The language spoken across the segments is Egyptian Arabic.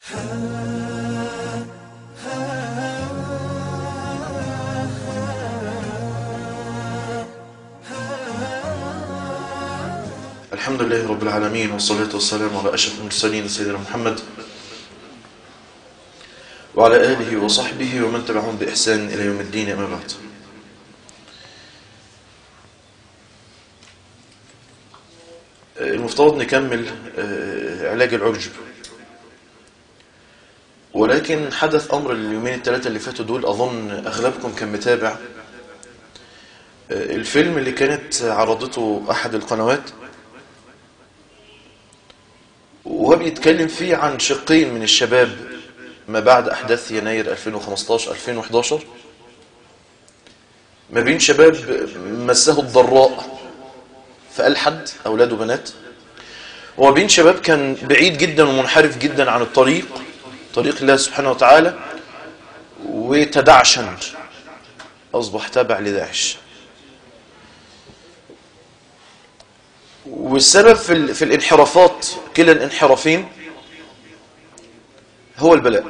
الحمد لله رب العالمين والصلاة والسلام على أشرف المرسلين سيدنا محمد وعلى آله وصحبه ومن تبعهم بإحسان إلى يوم الدين أما بعد المفترض نكمل علاج العجب ولكن حدث أمر اليومين الثلاثة اللي فاتوا دول أظن أغلبكم كان متابع الفيلم اللي كانت عرضته أحد القنوات وهو بيتكلم فيه عن شقين من الشباب ما بعد أحداث يناير 2015-2011 ما بين شباب مسه الضراء فألحد أولاد وبنات وما بين شباب كان بعيد جدا ومنحرف جدا عن الطريق طريق الله سبحانه وتعالى وتدعشن أصبح تابع لداعش والسبب في, في الانحرافات كلا الانحرافين هو البلاء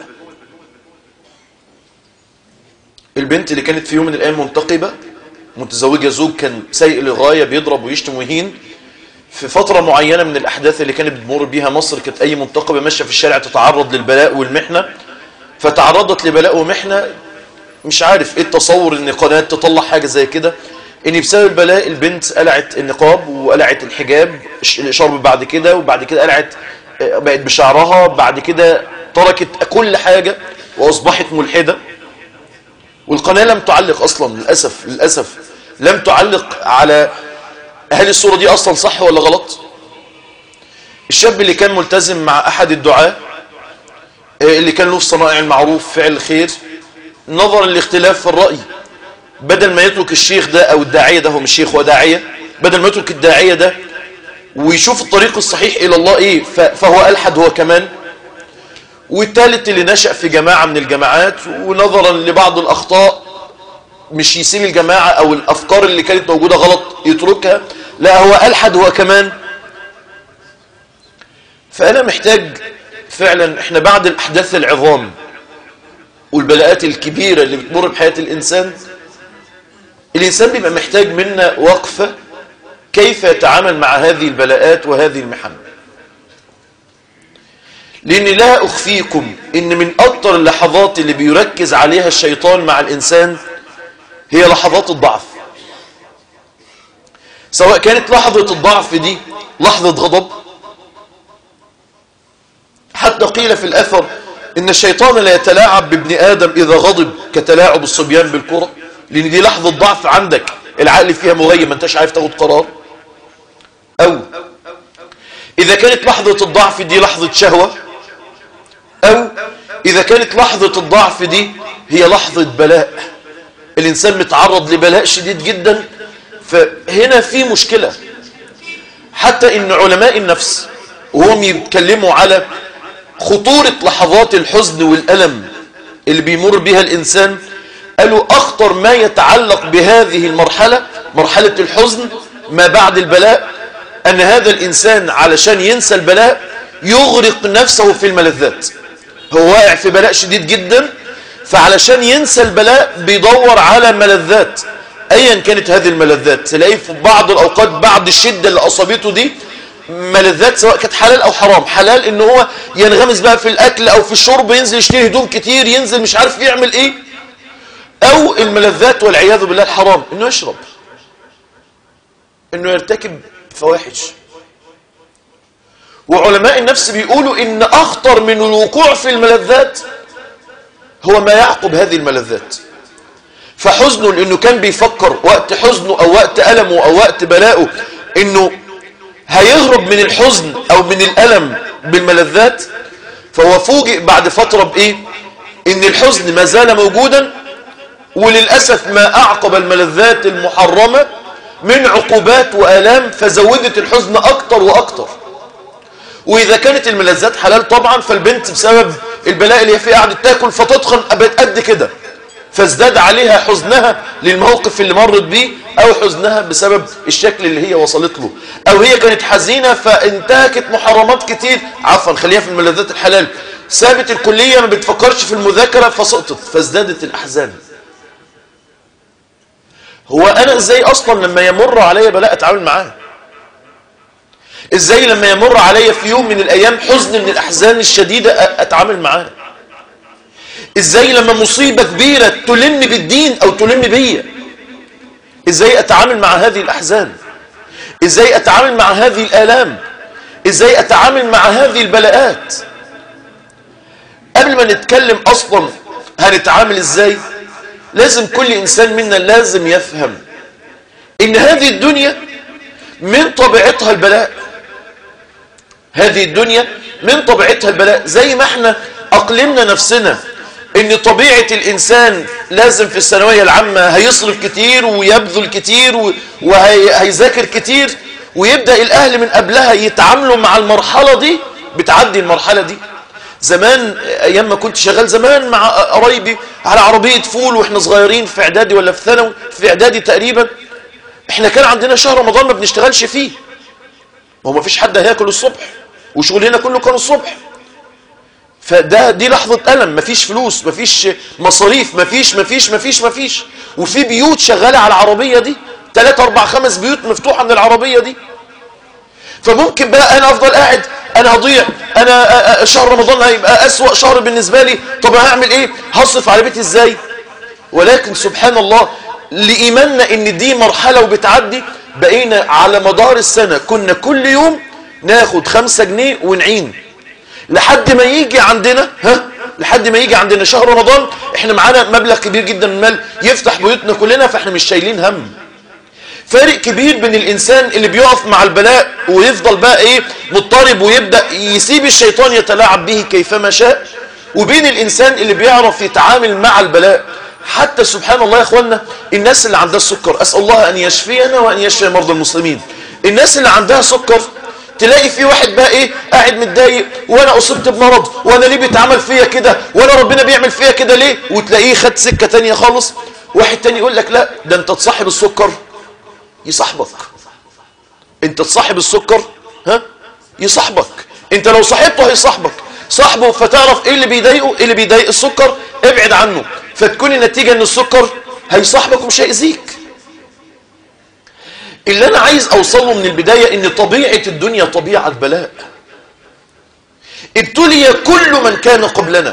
البنت اللي كانت في يوم من الأيام منتقبة متزوجة زوج كان سيء للغاية بيضرب ويشتم ويهين في فترة معينة من الأحداث اللي كانت بتمر بيها مصر كانت أي منتقبة ماشية في الشارع تتعرض للبلاء والمحنة فتعرضت لبلاء ومحنة مش عارف ايه التصور ان قناة تطلع حاجة زي كده ان بسبب البلاء البنت قلعت النقاب وقلعت الحجاب الشرب بعد كده وبعد كده قلعت بقت بشعرها بعد كده تركت كل حاجة واصبحت ملحدة والقناة لم تعلق اصلا للأسف للأسف لم تعلق على هل الصورة دي اصلا صح ولا غلط الشاب اللي كان ملتزم مع احد الدعاة اللي كان له في صنائع المعروف فعل الخير نظرا لاختلاف في الرأي بدل ما يترك الشيخ ده او الداعية ده هو مش شيخ هو داعية بدل ما يترك الداعية ده ويشوف الطريق الصحيح الى الله ايه فهو الحد هو كمان والثالث اللي نشأ في جماعة من الجماعات ونظرا لبعض الاخطاء مش يسيب الجماعة او الافكار اللي كانت موجودة غلط يتركها لا هو الحد هو كمان فانا محتاج فعلا احنا بعد الاحداث العظام والبلاءات الكبيرة اللي بتمر بحياة الانسان الإنسان بيبقى محتاج منا وقفة كيف يتعامل مع هذه البلاءات وهذه المحن لأن لا أخفيكم إن من أكتر اللحظات اللي بيركز عليها الشيطان مع الإنسان هي لحظات الضعف سواء كانت لحظة الضعف دي لحظة غضب حتى قيل في الأثر إن الشيطان لا يتلاعب بابن آدم إذا غضب كتلاعب الصبيان بالكرة لان دي لحظة ضعف عندك العقل فيها مغيب ما انتش عارف تاخد قرار او اذا كانت لحظة الضعف دي لحظة شهوة او اذا كانت لحظة الضعف دي هي لحظة بلاء الانسان متعرض لبلاء شديد جدا فهنا في مشكلة حتى ان علماء النفس وهم يتكلموا على خطورة لحظات الحزن والألم اللي بيمر بها الإنسان قالوا أخطر ما يتعلق بهذه المرحلة مرحلة الحزن ما بعد البلاء أن هذا الإنسان علشان ينسى البلاء يغرق نفسه في الملذات هو واقع في بلاء شديد جدا فعلشان ينسى البلاء بيدور على ملذات أيا كانت هذه الملذات تلاقيه في بعض الأوقات بعد الشدة اللي أصابته دي ملذات سواء كانت حلال أو حرام حلال إن هو ينغمس بقى في الأكل أو في الشرب ينزل يشتري هدوم كتير ينزل مش عارف يعمل إيه او الملذات والعياذ بالله الحرام انه يشرب انه يرتكب فواحش وعلماء النفس بيقولوا ان اخطر من الوقوع في الملذات هو ما يعقب هذه الملذات فحزنه لانه كان بيفكر وقت حزنه او وقت ألمه او وقت بلاءه انه هيهرب من الحزن او من الألم بالملذات فهو فوجئ بعد فترة بايه ان الحزن ما زال موجودا وللأسف ما أعقب الملذات المحرمة من عقوبات وآلام فزودت الحزن أكتر وأكتر وإذا كانت الملذات حلال طبعا فالبنت بسبب البلاء اللي هي فيه قعدت تاكل فتتخن بقت قد كده فازداد عليها حزنها للموقف اللي مرت بيه أو حزنها بسبب الشكل اللي هي وصلت له أو هي كانت حزينة فانتهكت محرمات كتير عفوا خليها في الملذات الحلال سابت الكلية ما بتفكرش في المذاكرة فسقطت فازدادت الأحزان هو أنا إزاي أصلا لما يمر علي بلاء أتعامل معاه إزاي لما يمر علي في يوم من الأيام حزن من الأحزان الشديدة أتعامل معاه إزاي لما مصيبة كبيرة تلم بالدين أو تلم بيا إزاي أتعامل مع هذه الأحزان إزاي أتعامل مع هذه الآلام إزاي أتعامل مع هذه البلاءات قبل ما نتكلم أصلا هنتعامل إزاي لازم كل إنسان منا لازم يفهم إن هذه الدنيا من طبيعتها البلاء هذه الدنيا من طبيعتها البلاء زي ما احنا أقلمنا نفسنا ان طبيعة الانسان لازم في الثانوية العامة هيصرف كتير ويبذل كتير وهيذاكر كتير ويبدأ الاهل من قبلها يتعاملوا مع المرحلة دي بتعدي المرحلة دي زمان ايام ما كنت شغال زمان مع قرايبي على عربية فول واحنا صغيرين في اعدادي ولا في ثانوي في اعدادي تقريبا احنا كان عندنا شهر رمضان ما بنشتغلش فيه ما هو ما فيش حد هياكل الصبح وشغلنا كله كان الصبح فده دي لحظة ألم مفيش فلوس مفيش مصاريف مفيش مفيش مفيش مفيش وفي بيوت شغالة على العربية دي 3 4 5 بيوت مفتوحة من العربية دي فممكن بقى أنا أفضل قاعد أنا هضيع أنا شهر رمضان هيبقى أسوأ شهر بالنسبة لي طب هعمل إيه هصرف على بيتي إزاي ولكن سبحان الله لإيماننا إن دي مرحلة وبتعدي بقينا على مدار السنة كنا كل يوم ناخد خمسة جنيه ونعين لحد ما يجي عندنا ها لحد ما يجي عندنا شهر رمضان احنا معانا مبلغ كبير جدا من المال يفتح بيوتنا كلنا فاحنا مش شايلين هم فارق كبير بين الانسان اللي بيقف مع البلاء ويفضل بقى ايه مضطرب ويبدا يسيب الشيطان يتلاعب به كيفما شاء وبين الانسان اللي بيعرف يتعامل مع البلاء حتى سبحان الله يا اخوانا الناس اللي عندها السكر اسال الله ان يشفينا وان يشفي مرضى المسلمين الناس اللي عندها سكر تلاقي في واحد بقى ايه قاعد متضايق وانا اصبت بمرض وانا ليه بيتعمل فيا كده وانا ربنا بيعمل فيا كده ليه وتلاقيه خد سكه تانية خالص واحد تاني يقول لك لا ده انت تصاحب السكر يصاحبك انت تصاحب السكر ها يصاحبك انت لو صاحبته هيصاحبك صاحبه فتعرف ايه اللي بيضايقه ايه اللي بيضايق السكر ابعد عنه فتكون النتيجه ان السكر هيصاحبك ومش هيأذيك اللي انا عايز اوصله من البداية ان طبيعة الدنيا طبيعة بلاء ابتلي كل من كان قبلنا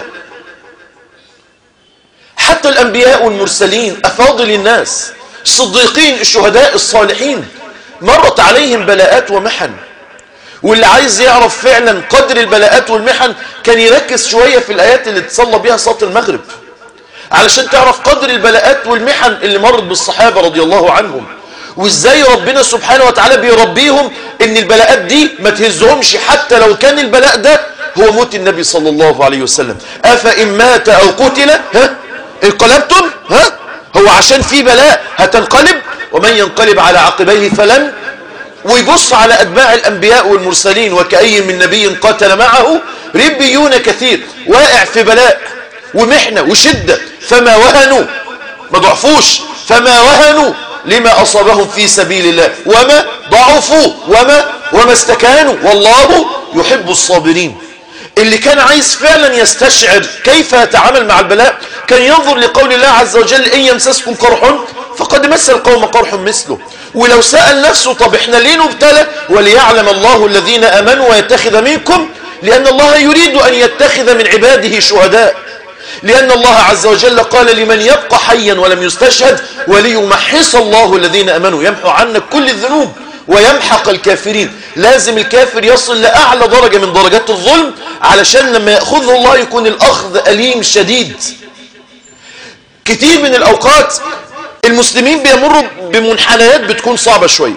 حتى الانبياء والمرسلين افاضل الناس الصديقين الشهداء الصالحين مرت عليهم بلاءات ومحن واللي عايز يعرف فعلا قدر البلاءات والمحن كان يركز شوية في الايات اللي تصلى بها صلاة المغرب علشان تعرف قدر البلاءات والمحن اللي مرت بالصحابة رضي الله عنهم وازاي ربنا سبحانه وتعالى بيربيهم ان البلاءات دي ما تهزهمش حتى لو كان البلاء ده هو موت النبي صلى الله عليه وسلم افإن مات او قتل ها انقلبتم ها هو عشان في بلاء هتنقلب ومن ينقلب على عقبيه فلن ويبص على اتباع الانبياء والمرسلين وكأي من نبي قاتل معه ربيون كثير واقع في بلاء ومحنة وشدة فما وهنوا ما ضعفوش فما وهنوا لما أصابهم في سبيل الله وما ضعفوا وما وما استكانوا والله يحب الصابرين اللي كان عايز فعلا يستشعر كيف يتعامل مع البلاء كان ينظر لقول الله عز وجل إن يمسسكم قرح فقد مس القوم قرح مثله ولو سأل نفسه طب احنا ليه نبتلى وليعلم الله الذين أمنوا ويتخذ منكم لأن الله يريد أن يتخذ من عباده شهداء لأن الله عز وجل قال لمن يبقى حيا ولم يستشهد وليمحص الله الذين أمنوا يمحو عنك كل الذنوب ويمحق الكافرين لازم الكافر يصل لأعلى درجة من درجات الظلم علشان لما يأخذه الله يكون الأخذ أليم شديد كتير من الأوقات المسلمين بيمروا بمنحنيات بتكون صعبة شوية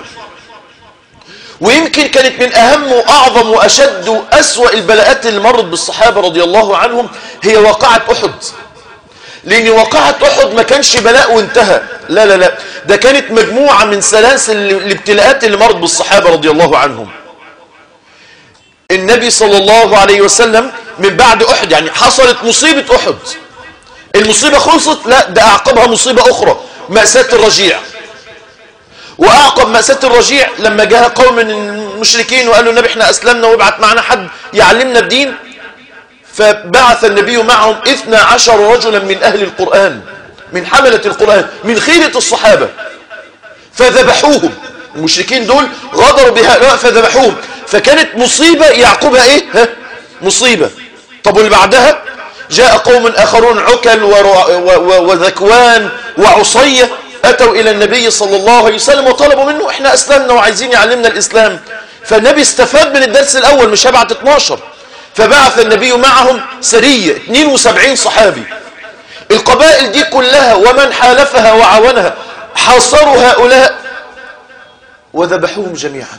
ويمكن كانت من أهم وأعظم وأشد وأسوأ البلاءات اللي مرت بالصحابة رضي الله عنهم هي واقعة أحد لأن واقعة أحد ما كانش بلاء وانتهى لا لا لا ده كانت مجموعة من سلاسل الابتلاءات اللي مرت بالصحابة رضي الله عنهم النبي صلى الله عليه وسلم من بعد أحد يعني حصلت مصيبة أحد المصيبة خلصت لا ده أعقبها مصيبة أخرى مأساة الرجيع وأعقب مأساة الرجيع لما جاء قوم من المشركين وقالوا النبي احنا أسلمنا وابعت معنا حد يعلمنا الدين فبعث النبي معهم اثنى عشر رجلا من أهل القرآن من حملة القرآن من خيرة الصحابة فذبحوهم المشركين دول غدروا بهؤلاء فذبحوهم فكانت مصيبة يعقوبها ايه ها؟ مصيبة طب واللي بعدها جاء قوم آخرون عكل وذكوان وعصية أتوا إلى النبي صلى الله عليه وسلم وطلبوا منه إحنا أسلمنا وعايزين يعلمنا الإسلام فالنبي استفاد من الدرس الأول مش هبعت 12 فبعث النبي معهم سرية 72 صحابي القبائل دي كلها ومن حالفها وعاونها حاصروا هؤلاء وذبحوهم جميعا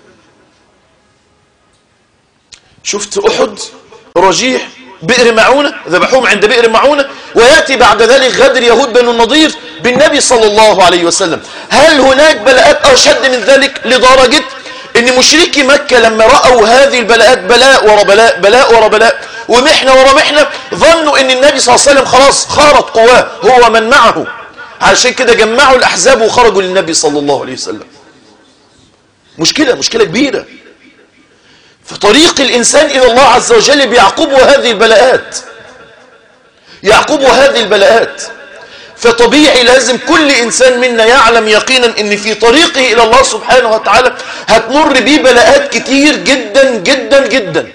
شفت أحد رجيح بئر معونة ذبحوهم عند بئر معونة ويأتي بعد ذلك غدر يهود بن النضير بالنبي صلى الله عليه وسلم هل هناك بلاءات أشد من ذلك لدرجة ان مشركي مكة لما رأوا هذه البلاءات بلاء ورا بلاء بلاء ورا بلاء ومحنة ورا محنة ظنوا ان النبي صلى الله عليه وسلم خلاص خارت قواه هو من معه علشان كده جمعوا الأحزاب وخرجوا للنبي صلى الله عليه وسلم مشكلة مشكلة كبيرة فطريق الإنسان إلى الله عز وجل بيعقبه هذه البلاءات يعقبه هذه البلاءات فطبيعي لازم كل إنسان منا يعلم يقينا أن في طريقه إلى الله سبحانه وتعالى هتمر بيه بلاءات كتير جدا جدا جدا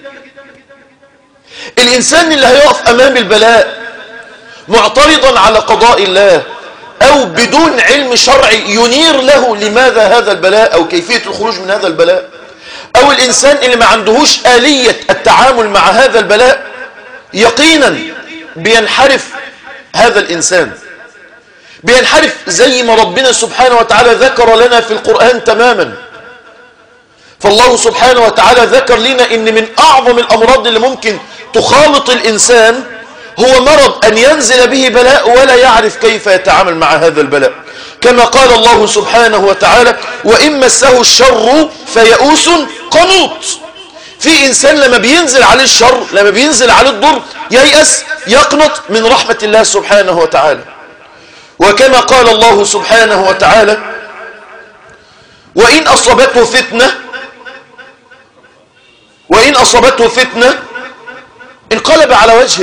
الإنسان اللي هيقف أمام البلاء معترضا على قضاء الله أو بدون علم شرعي ينير له لماذا هذا البلاء أو كيفية الخروج من هذا البلاء أو الإنسان اللي ما عندهوش آلية التعامل مع هذا البلاء يقينا بينحرف هذا الإنسان بينحرف زي ما ربنا سبحانه وتعالى ذكر لنا في القرآن تماما فالله سبحانه وتعالى ذكر لنا ان من اعظم الامراض اللي ممكن تخالط الانسان هو مرض ان ينزل به بلاء ولا يعرف كيف يتعامل مع هذا البلاء كما قال الله سبحانه وتعالى وإن مسه الشر فيئوس قنوط في إنسان لما بينزل عليه الشر لما بينزل عليه الضر ييأس يقنط من رحمة الله سبحانه وتعالى وكما قال الله سبحانه وتعالى وإن أصابته فتنة وإن أصابته فتنة انقلب على وجهه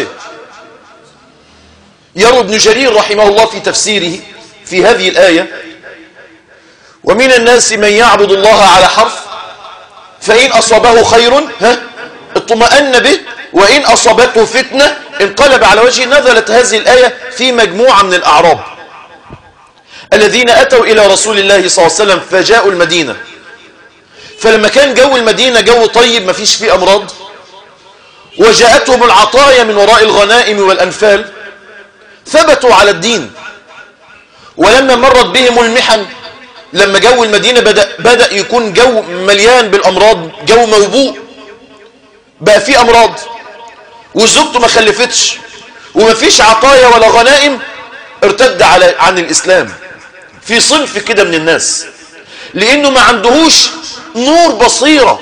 يروي ابن جرير رحمه الله في تفسيره في هذه الآية ومن الناس من يعبد الله على حرف فإن أصابه خير ها اطمأن به وإن أصابته فتنة انقلب على وجهه نزلت هذه الآية في مجموعة من الأعراب الذين أتوا إلى رسول الله صلى الله عليه وسلم فجاءوا المدينة فلما كان جو المدينة جو طيب ما فيش فيه أمراض وجاءتهم العطايا من وراء الغنائم والأنفال ثبتوا على الدين ولما مرت بهم المحن لما جو المدينة بدأ, بدأ يكون جو مليان بالأمراض جو موبوء بقى فيه أمراض وزوجته ما خلفتش وما فيش عطايا ولا غنائم ارتد على عن الإسلام في صنف كده من الناس لأنه ما عندهوش نور بصيرة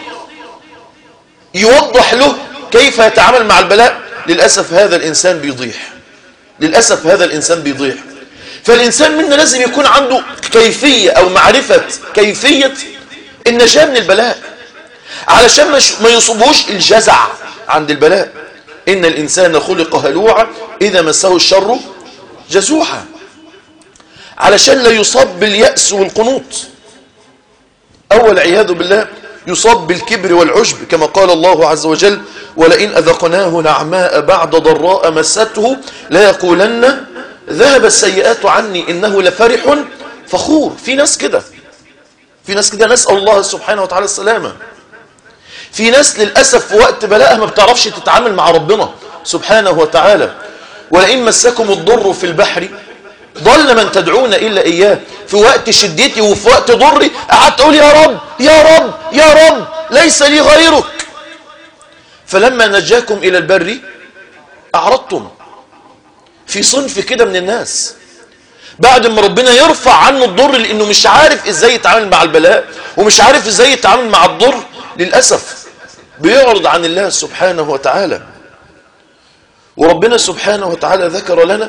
يوضح له كيف يتعامل مع البلاء للأسف هذا الإنسان بيضيح للأسف هذا الإنسان بيضيح فالإنسان منا لازم يكون عنده كيفية أو معرفة كيفية النجاة من البلاء علشان ما يصبوش الجزع عند البلاء إن الإنسان خلق هلوعا إذا مسه الشر جزوعا علشان لا يصاب باليأس والقنوط أول عياذ بالله يصاب بالكبر والعجب كما قال الله عز وجل ولئن أذقناه نعماء بعد ضراء مسته لا يقولن ذهب السيئات عني إنه لفرح فخور في ناس كده في ناس كده نسأل الله سبحانه وتعالى السلامة في ناس للأسف في وقت بلاءها ما بتعرفش تتعامل مع ربنا سبحانه وتعالى ولئن مسكم الضر في البحر ضل من تدعون إلا إياه في وقت شدتي وفي وقت ضري قعدت أقول يا رب يا رب يا رب ليس لي غيرك فلما نجاكم إلى البر أعرضتم في صنف كده من الناس بعد ما ربنا يرفع عنه الضر لأنه مش عارف إزاي يتعامل مع البلاء ومش عارف إزاي يتعامل مع الضر للأسف بيعرض عن الله سبحانه وتعالى وربنا سبحانه وتعالى ذكر لنا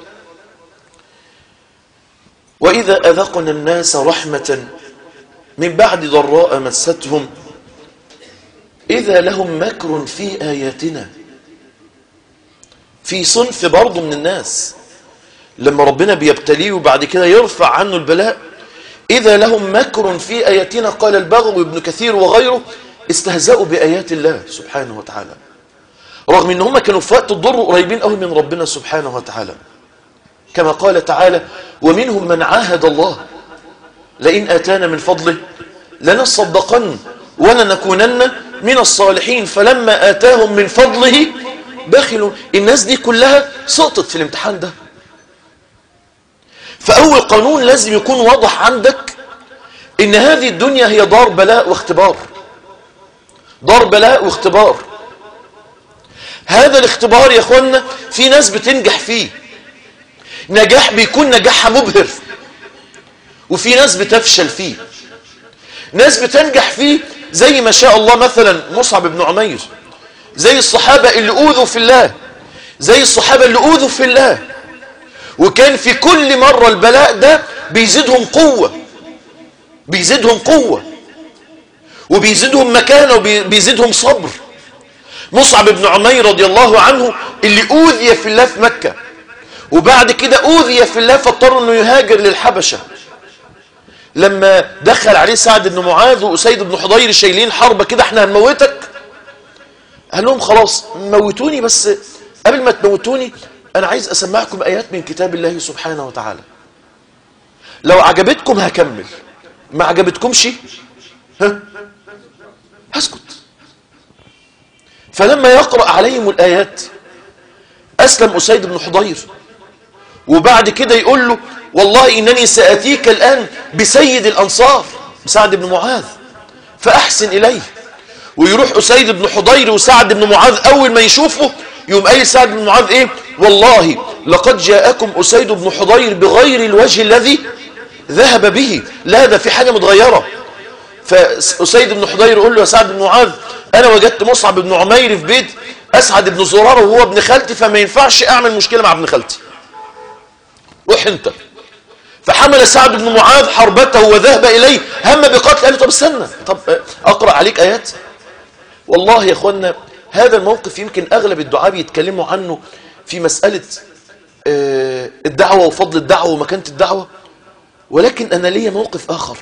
وإذا أذقنا الناس رحمة من بعد ضراء مستهم إذا لهم مكر في آياتنا في صنف برضه من الناس لما ربنا بيبتليه وبعد كده يرفع عنه البلاء إذا لهم مكر في آياتنا قال البغوي ابن كثير وغيره استهزأوا بآيات الله سبحانه وتعالى رغم ان هم كانوا في وقت الضر قريبين قوي من ربنا سبحانه وتعالى كما قال تعالى ومنهم من عاهد الله لئن آتانا من فضله لنصدقن ولنكونن من الصالحين فلما آتاهم من فضله بخلوا الناس دي كلها سقطت في الامتحان ده فأول قانون لازم يكون واضح عندك إن هذه الدنيا هي دار بلاء واختبار دار بلاء واختبار هذا الاختبار يا اخوانا في ناس بتنجح فيه نجاح بيكون نجاحها مبهر وفي ناس بتفشل فيه ناس بتنجح فيه زي ما شاء الله مثلا مصعب بن عمير زي الصحابة اللي أوذوا في الله زي الصحابة اللي أوذوا في الله وكان في كل مرة البلاء ده بيزيدهم قوة بيزيدهم قوة وبيزيدهم مكانة وبيزيدهم صبر مصعب بن عمير رضي الله عنه اللي أوذي في الله في مكة وبعد كده أوذي في الله فاضطر أنه يهاجر للحبشة لما دخل عليه سعد بن معاذ وأسيد بن حضير شايلين حربة كده احنا هنموتك قال لهم خلاص موتوني بس قبل ما تموتوني أنا عايز أسمعكم آيات من كتاب الله سبحانه وتعالى لو عجبتكم هكمل ما عجبتكمش ها هسكت فلما يقرأ عليهم الآيات أسلم أسيد بن حضير وبعد كده يقول له والله إنني سأتيك الآن بسيد الأنصار سعد بن معاذ فأحسن إليه ويروح أسيد بن حضير وسعد بن معاذ أول ما يشوفه يوم أي سعد بن معاذ إيه والله لقد جاءكم أسيد بن حضير بغير الوجه الذي ذهب به لا ده في حاجة متغيرة فأسيد بن حضير يقول له يا سعد بن معاذ أنا وجدت مصعب بن عمير في بيت أسعد بن زرارة وهو ابن خالتي فما ينفعش أعمل مشكلة مع ابن خالتي روح أنت فحمل سعد بن معاذ حربته وذهب إليه هم بقتل قال له طب استنى طب أقرأ عليك آيات والله يا أخوانا هذا الموقف يمكن أغلب الدعاء بيتكلموا عنه في مسألة الدعوة وفضل الدعوة ومكانة الدعوة ولكن أنا ليا موقف آخر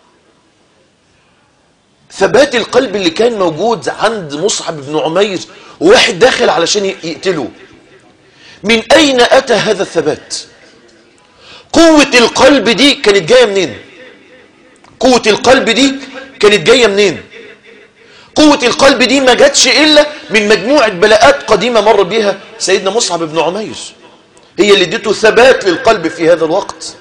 ثبات القلب اللي كان موجود عند مصعب بن عمير وواحد داخل علشان يقتله من أين أتى هذا الثبات قوة القلب دي كانت جاية منين قوة القلب دي كانت جاية منين قوة القلب دي ما جاتش إلا من مجموعة بلاءات قديمة مر بها سيدنا مصعب بن عمير هي اللي ادته ثبات للقلب في هذا الوقت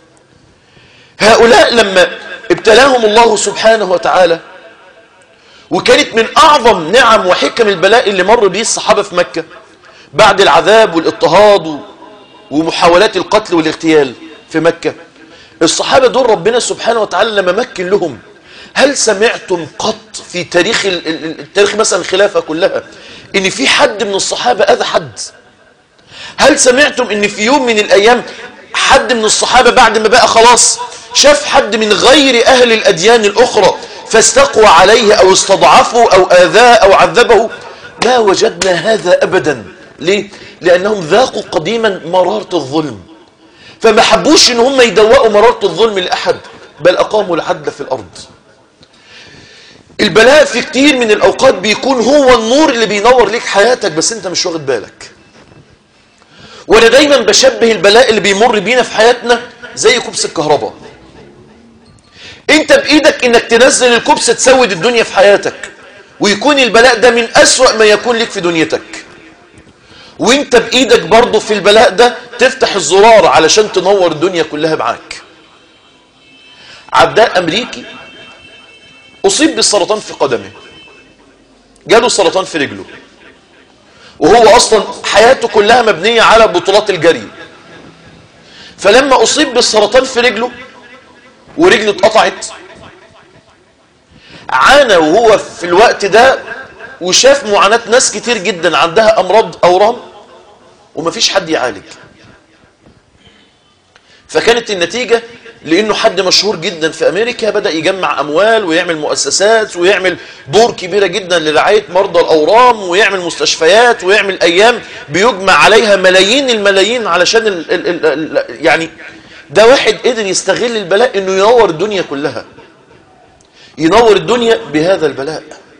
هؤلاء لما ابتلاهم الله سبحانه وتعالى وكانت من أعظم نعم وحكم البلاء اللي مر به الصحابة في مكة بعد العذاب والاضطهاد ومحاولات القتل والاغتيال في مكة الصحابة دول ربنا سبحانه وتعالى لما مكن لهم هل سمعتم قط في تاريخ التاريخ مثلا الخلافة كلها ان في حد من الصحابة اذى حد هل سمعتم ان في يوم من الايام حد من الصحابة بعد ما بقى خلاص شاف حد من غير اهل الاديان الاخرى فاستقوى عليه او استضعفه او اذاه او عذبه ما وجدنا هذا ابدا ليه لانهم ذاقوا قديما مرارة الظلم فما حبوش ان هم يدوقوا مرارة الظلم لاحد بل اقاموا العدل في الارض البلاء في كتير من الأوقات بيكون هو النور اللي بينور ليك حياتك بس انت مش واخد بالك وانا دايما بشبه البلاء اللي بيمر بينا في حياتنا زي كبس الكهرباء انت بايدك انك تنزل الكبس تسود الدنيا في حياتك ويكون البلاء ده من أسوأ ما يكون لك في دنيتك وانت بايدك برضه في البلاء ده تفتح الزرار علشان تنور الدنيا كلها معاك عداء امريكي أصيب بالسرطان في قدمه جاله سرطان في رجله وهو أصلا حياته كلها مبنية على بطولات الجري فلما أصيب بالسرطان في رجله ورجله اتقطعت عانى وهو في الوقت ده وشاف معاناة ناس كتير جدا عندها أمراض أورام ومفيش حد يعالج فكانت النتيجة لانه حد مشهور جدا في امريكا بدا يجمع اموال ويعمل مؤسسات ويعمل دور كبيره جدا لرعايه مرضى الاورام ويعمل مستشفيات ويعمل ايام بيجمع عليها ملايين الملايين علشان ال ال ال ال يعني ده واحد قدر يستغل البلاء انه ينور الدنيا كلها ينور الدنيا بهذا البلاء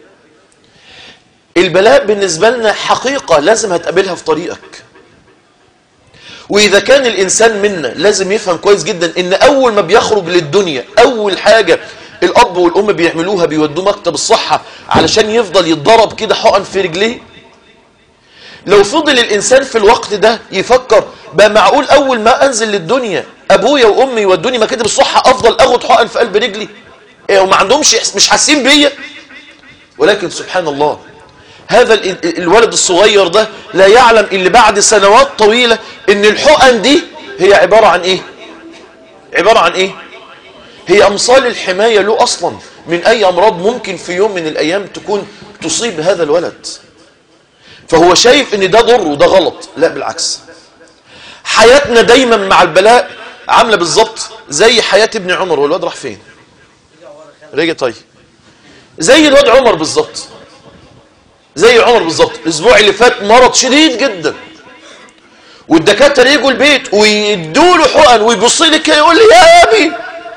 البلاء بالنسبه لنا حقيقه لازم هتقابلها في طريقك وإذا كان الإنسان منا لازم يفهم كويس جدا إن أول ما بيخرج للدنيا أول حاجة الأب والأم بيعملوها بيودوه مكتب الصحة علشان يفضل يتضرب كده حقن في رجليه لو فضل الإنسان في الوقت ده يفكر بقى معقول أول ما أنزل للدنيا أبويا وأمي يودوني مكاتب الصحة أفضل أخد حقن في قلب رجلي إيه وما عندهمش مش حاسين بيا ولكن سبحان الله هذا الولد الصغير ده لا يعلم اللي بعد سنوات طويلة ان الحقن دي هي عبارة عن ايه عبارة عن ايه هي امثال الحماية له اصلا من اي امراض ممكن في يوم من الايام تكون تصيب هذا الولد فهو شايف ان ده ضر وده غلط لا بالعكس حياتنا دايما مع البلاء عاملة بالظبط زي حياة ابن عمر والواد راح فين رجع طيب زي الواد عمر بالظبط زي عمر بالظبط الاسبوع اللي فات مرض شديد جدا والدكاتره يجوا البيت ويدوا له حقن ويبص لي كده يقول لي يا ابي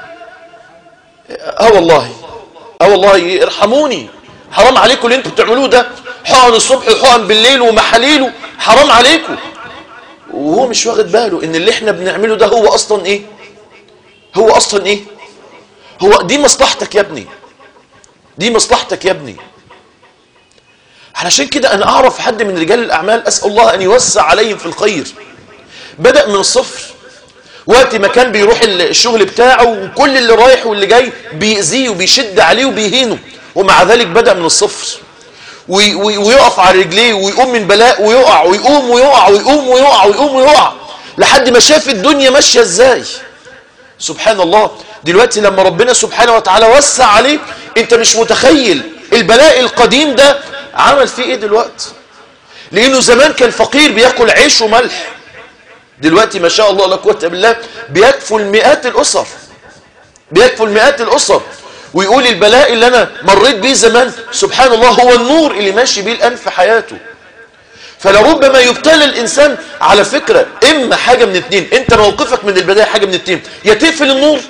اه والله اه والله ارحموني حرام عليكم اللي انتوا بتعملوه ده حقن الصبح وحقن بالليل ومحاليل حرام عليكم وهو مش واخد باله ان اللي احنا بنعمله ده هو اصلا ايه هو اصلا ايه هو دي مصلحتك يا ابني دي مصلحتك يا ابني علشان كده أنا أعرف حد من رجال الأعمال أسأل الله أن يوسع عليهم في الخير بدأ من الصفر وقت ما كان بيروح الشغل بتاعه وكل اللي رايح واللي جاي بيأذيه وبيشد عليه وبيهينه ومع ذلك بدأ من الصفر ويقف على رجليه ويقوم من بلاء ويقع ويقوم ويقع ويقوم ويقع ويقوم ويقع لحد ما شاف الدنيا ماشية ازاي سبحان الله دلوقتي لما ربنا سبحانه وتعالى وسع عليه انت مش متخيل البلاء القديم ده عمل فيه ايه دلوقتي لانه زمان كان فقير بياكل عيش وملح دلوقتي ما شاء الله لا قوه الا بالله بيكفل مئات الاسر بيكفل مئات الاسر ويقول البلاء اللي انا مريت بيه زمان سبحان الله هو النور اللي ماشي بيه الان في حياته فلربما يبتلى الانسان على فكره اما حاجه من اتنين انت موقفك من البدايه حاجه من اتنين يا تقفل النور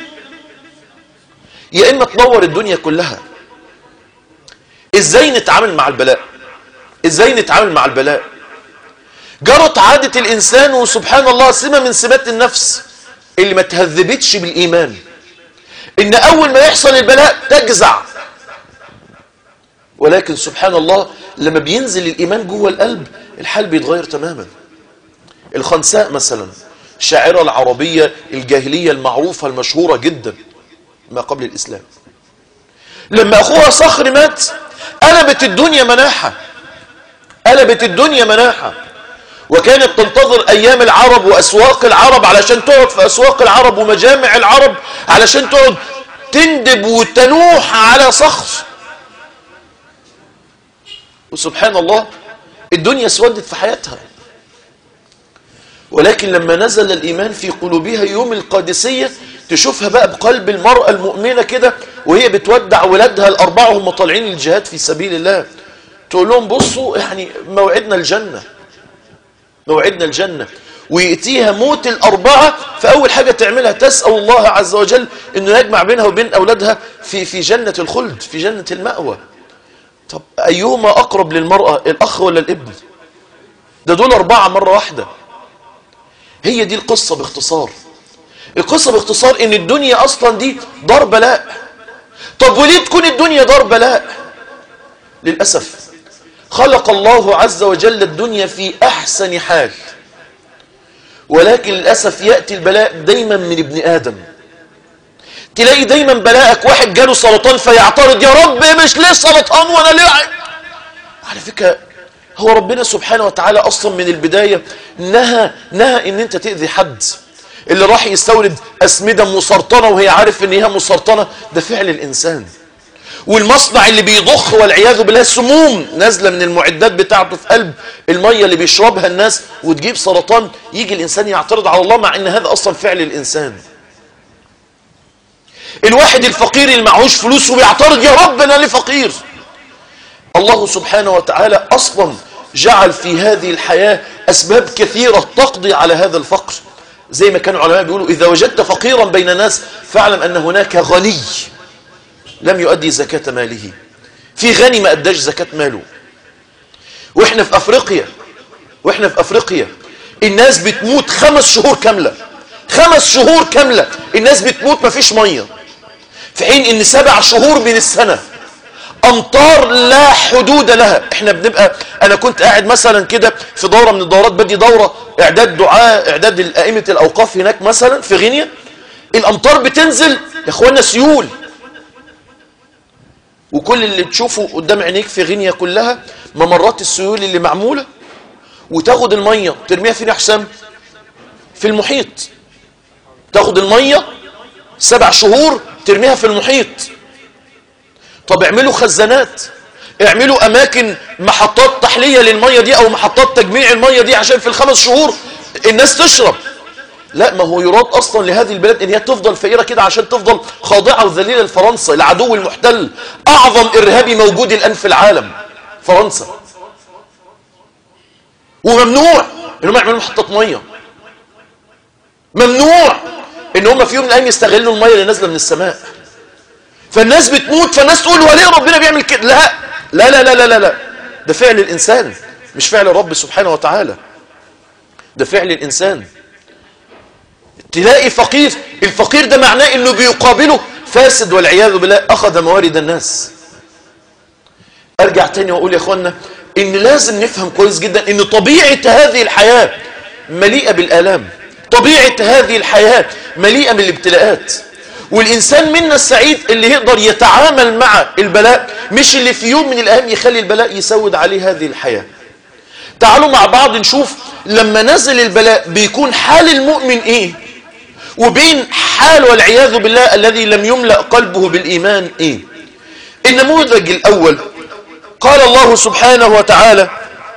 يا اما تنور الدنيا كلها ازاي نتعامل مع البلاء ازاي نتعامل مع البلاء جرت عادة الانسان وسبحان الله سمة من سمات النفس اللي ما تهذبتش بالايمان ان اول ما يحصل البلاء تجزع ولكن سبحان الله لما بينزل الايمان جوه القلب الحال بيتغير تماما الخنساء مثلا الشاعرة العربية الجاهلية المعروفة المشهورة جدا ما قبل الاسلام لما اخوها صخر مات قلبت الدنيا مناحة قلبت الدنيا مناحة وكانت تنتظر أيام العرب وأسواق العرب علشان تقعد في أسواق العرب ومجامع العرب علشان تقعد تندب وتنوح على صخر وسبحان الله الدنيا اسودت في حياتها ولكن لما نزل الإيمان في قلوبها يوم القادسية تشوفها بقى بقلب المرأة المؤمنة كده وهي بتودع ولادها الأربعة هم طالعين الجهاد في سبيل الله تقول لهم بصوا يعني موعدنا الجنة موعدنا الجنة ويأتيها موت الأربعة فأول حاجة تعملها تسأل الله عز وجل أنه يجمع بينها وبين أولادها في, في جنة الخلد في جنة المأوى طب أيهما أقرب للمرأة الأخ ولا الابن ده دول أربعة مرة واحدة هي دي القصة باختصار القصة باختصار ان الدنيا اصلا دي دار بلاء طب وليه تكون الدنيا دار بلاء للأسف خلق الله عز وجل الدنيا في أحسن حال ولكن للأسف يأتي البلاء دايما من ابن آدم تلاقي دايما بلاءك واحد جاله سرطان فيعترض يا رب مش ليه سرطان وانا ليه على فكرة هو ربنا سبحانه وتعالى أصلا من البداية نهى نهى ان انت تأذي حد اللي راح يستورد أسمدة مسرطنة وهي عارف ان هي مسرطنة ده فعل الإنسان والمصنع اللي بيضخ والعياذ بالله سموم نازلة من المعدات بتاعته في قلب المية اللي بيشربها الناس وتجيب سرطان يجي الإنسان يعترض على الله مع ان هذا أصلا فعل الإنسان الواحد الفقير اللي معهوش فلوس وبيعترض يا رب انا ليه فقير الله سبحانه وتعالى اصلا جعل في هذه الحياة اسباب كثيرة تقضي على هذا الفقر زي ما كان العلماء بيقولوا اذا وجدت فقيرا بين الناس فاعلم ان هناك غني لم يؤدي زكاة ماله في غني ما اداش زكاة ماله واحنا في افريقيا واحنا في افريقيا الناس بتموت خمس شهور كاملة خمس شهور كاملة الناس بتموت مفيش مية في حين ان سبع شهور من السنة امطار لا حدود لها احنا بنبقى انا كنت قاعد مثلا كده في دورة من الدورات بدي دورة اعداد دعاء اعداد ائمة الاوقاف هناك مثلا في غينيا الامطار بتنزل يا اخوانا سيول وكل اللي تشوفه قدام عينيك في غينيا كلها ممرات السيول اللي معمولة وتاخد المية ترميها فين يا حسام في المحيط تاخد المية سبع شهور ترميها في المحيط طب اعملوا خزانات اعملوا اماكن محطات تحلية للمية دي او محطات تجميع المية دي عشان في الخمس شهور الناس تشرب لا ما هو يراد اصلا لهذه البلاد ان هي تفضل فقيرة كده عشان تفضل خاضعة وذليلة لفرنسا العدو المحتل اعظم ارهابي موجود الان في العالم فرنسا وممنوع انهم يعملوا محطة مية ممنوع ان هم في يوم من الايام يستغلوا المية اللي نازلة من السماء فالناس بتموت فالناس تقول وليه ربنا بيعمل كده لا لا لا لا لا لا ده فعل الانسان مش فعل الرب سبحانه وتعالى ده فعل الانسان تلاقي فقير الفقير ده معناه انه بيقابله فاسد والعياذ بالله اخذ موارد الناس ارجع تاني واقول يا اخوانا ان لازم نفهم كويس جدا ان طبيعة هذه الحياة مليئة بالالام طبيعة هذه الحياة مليئة بالابتلاءات والإنسان منا السعيد اللي يقدر يتعامل مع البلاء مش اللي في يوم من الأيام يخلي البلاء يسود عليه هذه الحياة تعالوا مع بعض نشوف لما نزل البلاء بيكون حال المؤمن إيه وبين حال والعياذ بالله الذي لم يملأ قلبه بالإيمان إيه النموذج الأول قال الله سبحانه وتعالى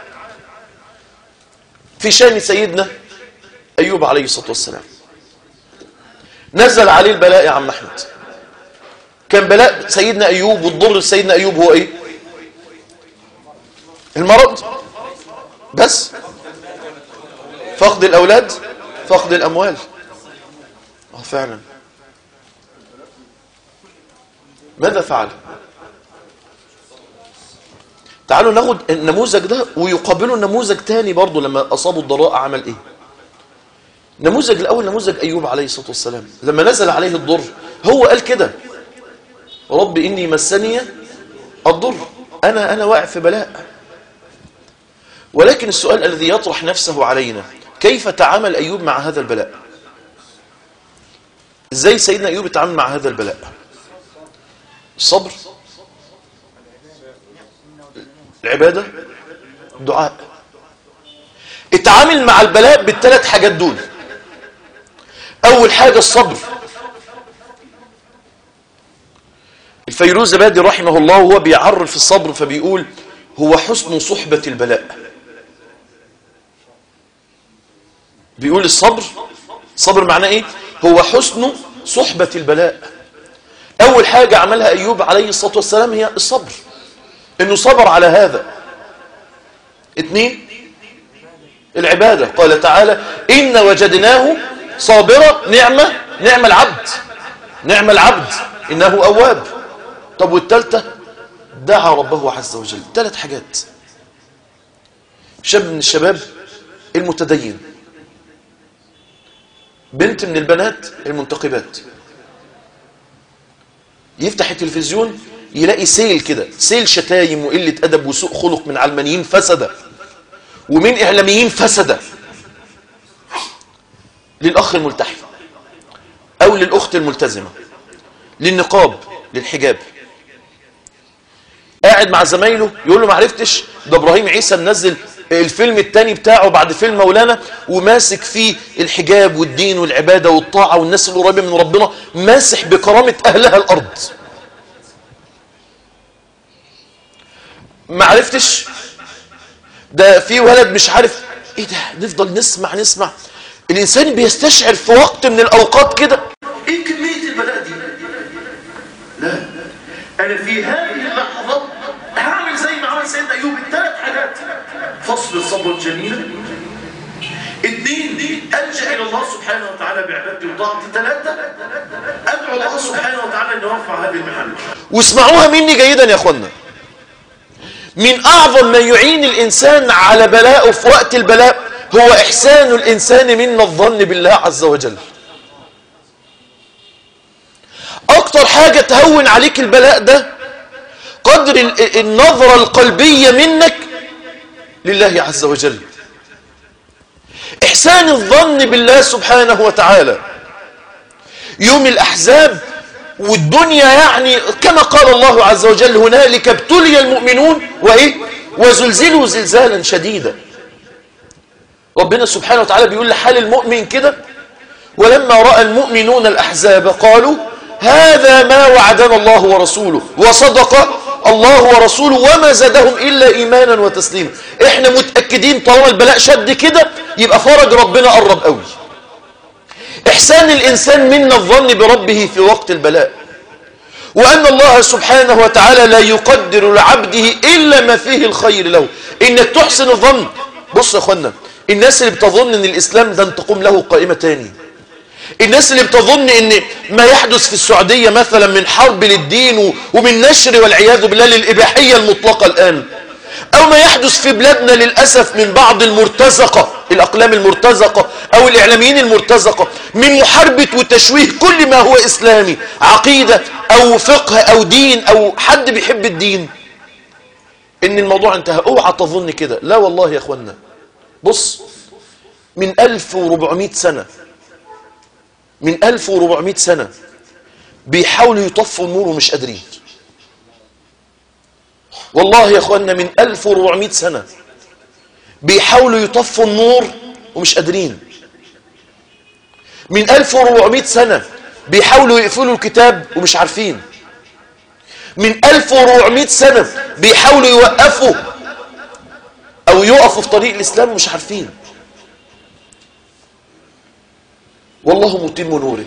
في شان سيدنا أيوب عليه الصلاة والسلام نزل عليه البلاء يا عم أحمد كان بلاء سيدنا أيوب والضر سيدنا أيوب هو إيه المرض بس فقد الأولاد فقد الأموال اه فعلا ماذا فعل تعالوا ناخد النموذج ده ويقابله نموذج تاني برضه لما أصابوا الضراء عمل إيه نموذج الأول نموذج أيوب عليه الصلاة والسلام لما نزل عليه الضر هو قال كده رب إني مسني الضر أنا أنا واقع في بلاء ولكن السؤال الذي يطرح نفسه علينا كيف تعامل أيوب مع هذا البلاء إزاي سيدنا أيوب يتعامل مع هذا البلاء الصبر العبادة الدعاء اتعامل مع البلاء بالثلاث حاجات دول أول حاجة الصبر الفيروز بادي رحمه الله وهو بيعرف الصبر فبيقول هو حسن صحبة البلاء بيقول الصبر صبر معناه ايه هو حسن صحبة البلاء اول حاجة عملها ايوب عليه الصلاة والسلام هي الصبر انه صبر على هذا اتنين العبادة قال تعالى إن وجدناه صابرا نعمة نعم العبد نعم العبد إنه أواب طب والتالتة دعا ربه عز وجل ثلاث حاجات شاب من الشباب المتدين بنت من البنات المنتقبات يفتح التلفزيون يلاقي سيل كده سيل شتايم وقلة أدب وسوء خلق من علمانيين فسدة ومن إعلاميين فسدة للأخ الملتحي أو للأخت الملتزمة للنقاب للحجاب قاعد مع زمايله يقول له ما عرفتش ده ابراهيم عيسى منزل الفيلم التاني بتاعه بعد فيلم مولانا وماسك فيه الحجاب والدين والعبادة والطاعة والناس القريبة من ربنا ماسح بكرامة أهلها الأرض ما عرفتش ده في ولد مش عارف ايه ده نفضل نسمع نسمع الانسان بيستشعر في وقت من الاوقات كده ايه كمية البلاء دي أنا في هذه اللحظة هعمل زي ما عمل سيدنا أيوب الثلاث حاجات فاصبر صبرا جميلا اثنين ألجأ إلى الله سبحانه وتعالى بعبادتي وطاعتي ثلاثة أدعو الله سبحانه وتعالى أن يرفع هذه المحل واسمعوها مني جيدا يا أخوانا من أعظم ما يعين الإنسان على بلاءه في وقت البلاء هو إحسان الإنسان منا الظن بالله عز وجل أكتر حاجة تهون عليك البلاء ده قدر النظرة القلبية منك لله عز وجل إحسان الظن بالله سبحانه وتعالى يوم الأحزاب والدنيا يعني كما قال الله عز وجل هنالك ابتلي المؤمنون وإيه وزلزلوا زلزالا شديدا ربنا سبحانه وتعالى بيقول لحال المؤمن كده ولما رأى المؤمنون الأحزاب قالوا هذا ما وعدنا الله ورسوله وصدق الله ورسوله وما زادهم إلا إيمانا وتسليما إحنا متأكدين طالما البلاء شد كده يبقى فرج ربنا قرب قوي إحسان الإنسان منا الظن بربه في وقت البلاء وأن الله سبحانه وتعالى لا يقدر لعبده إلا ما فيه الخير له إنك تحسن الظن بص يا أخوانا الناس اللي بتظن ان الاسلام ده تقوم له قائمة تاني الناس اللي بتظن ان ما يحدث في السعودية مثلا من حرب للدين ومن نشر والعياذ بالله للإباحية المطلقة الآن أو ما يحدث في بلادنا للأسف من بعض المرتزقة الأقلام المرتزقة أو الإعلاميين المرتزقة من محاربة وتشويه كل ما هو إسلامي عقيدة أو فقه أو دين أو حد بيحب الدين إن الموضوع انتهى اوعى تظن كده لا والله يا أخوانا بص من 1400 سنة من 1400 سنة بيحاولوا يطفوا النور ومش قادرين والله يا اخوانا من 1400 سنة بيحاولوا يطفوا النور ومش قادرين من 1400 سنة بيحاولوا يقفلوا الكتاب ومش عارفين من 1400 سنة بيحاولوا يوقفوا او يقفوا في طريق الاسلام ومش عارفين والله متم نوره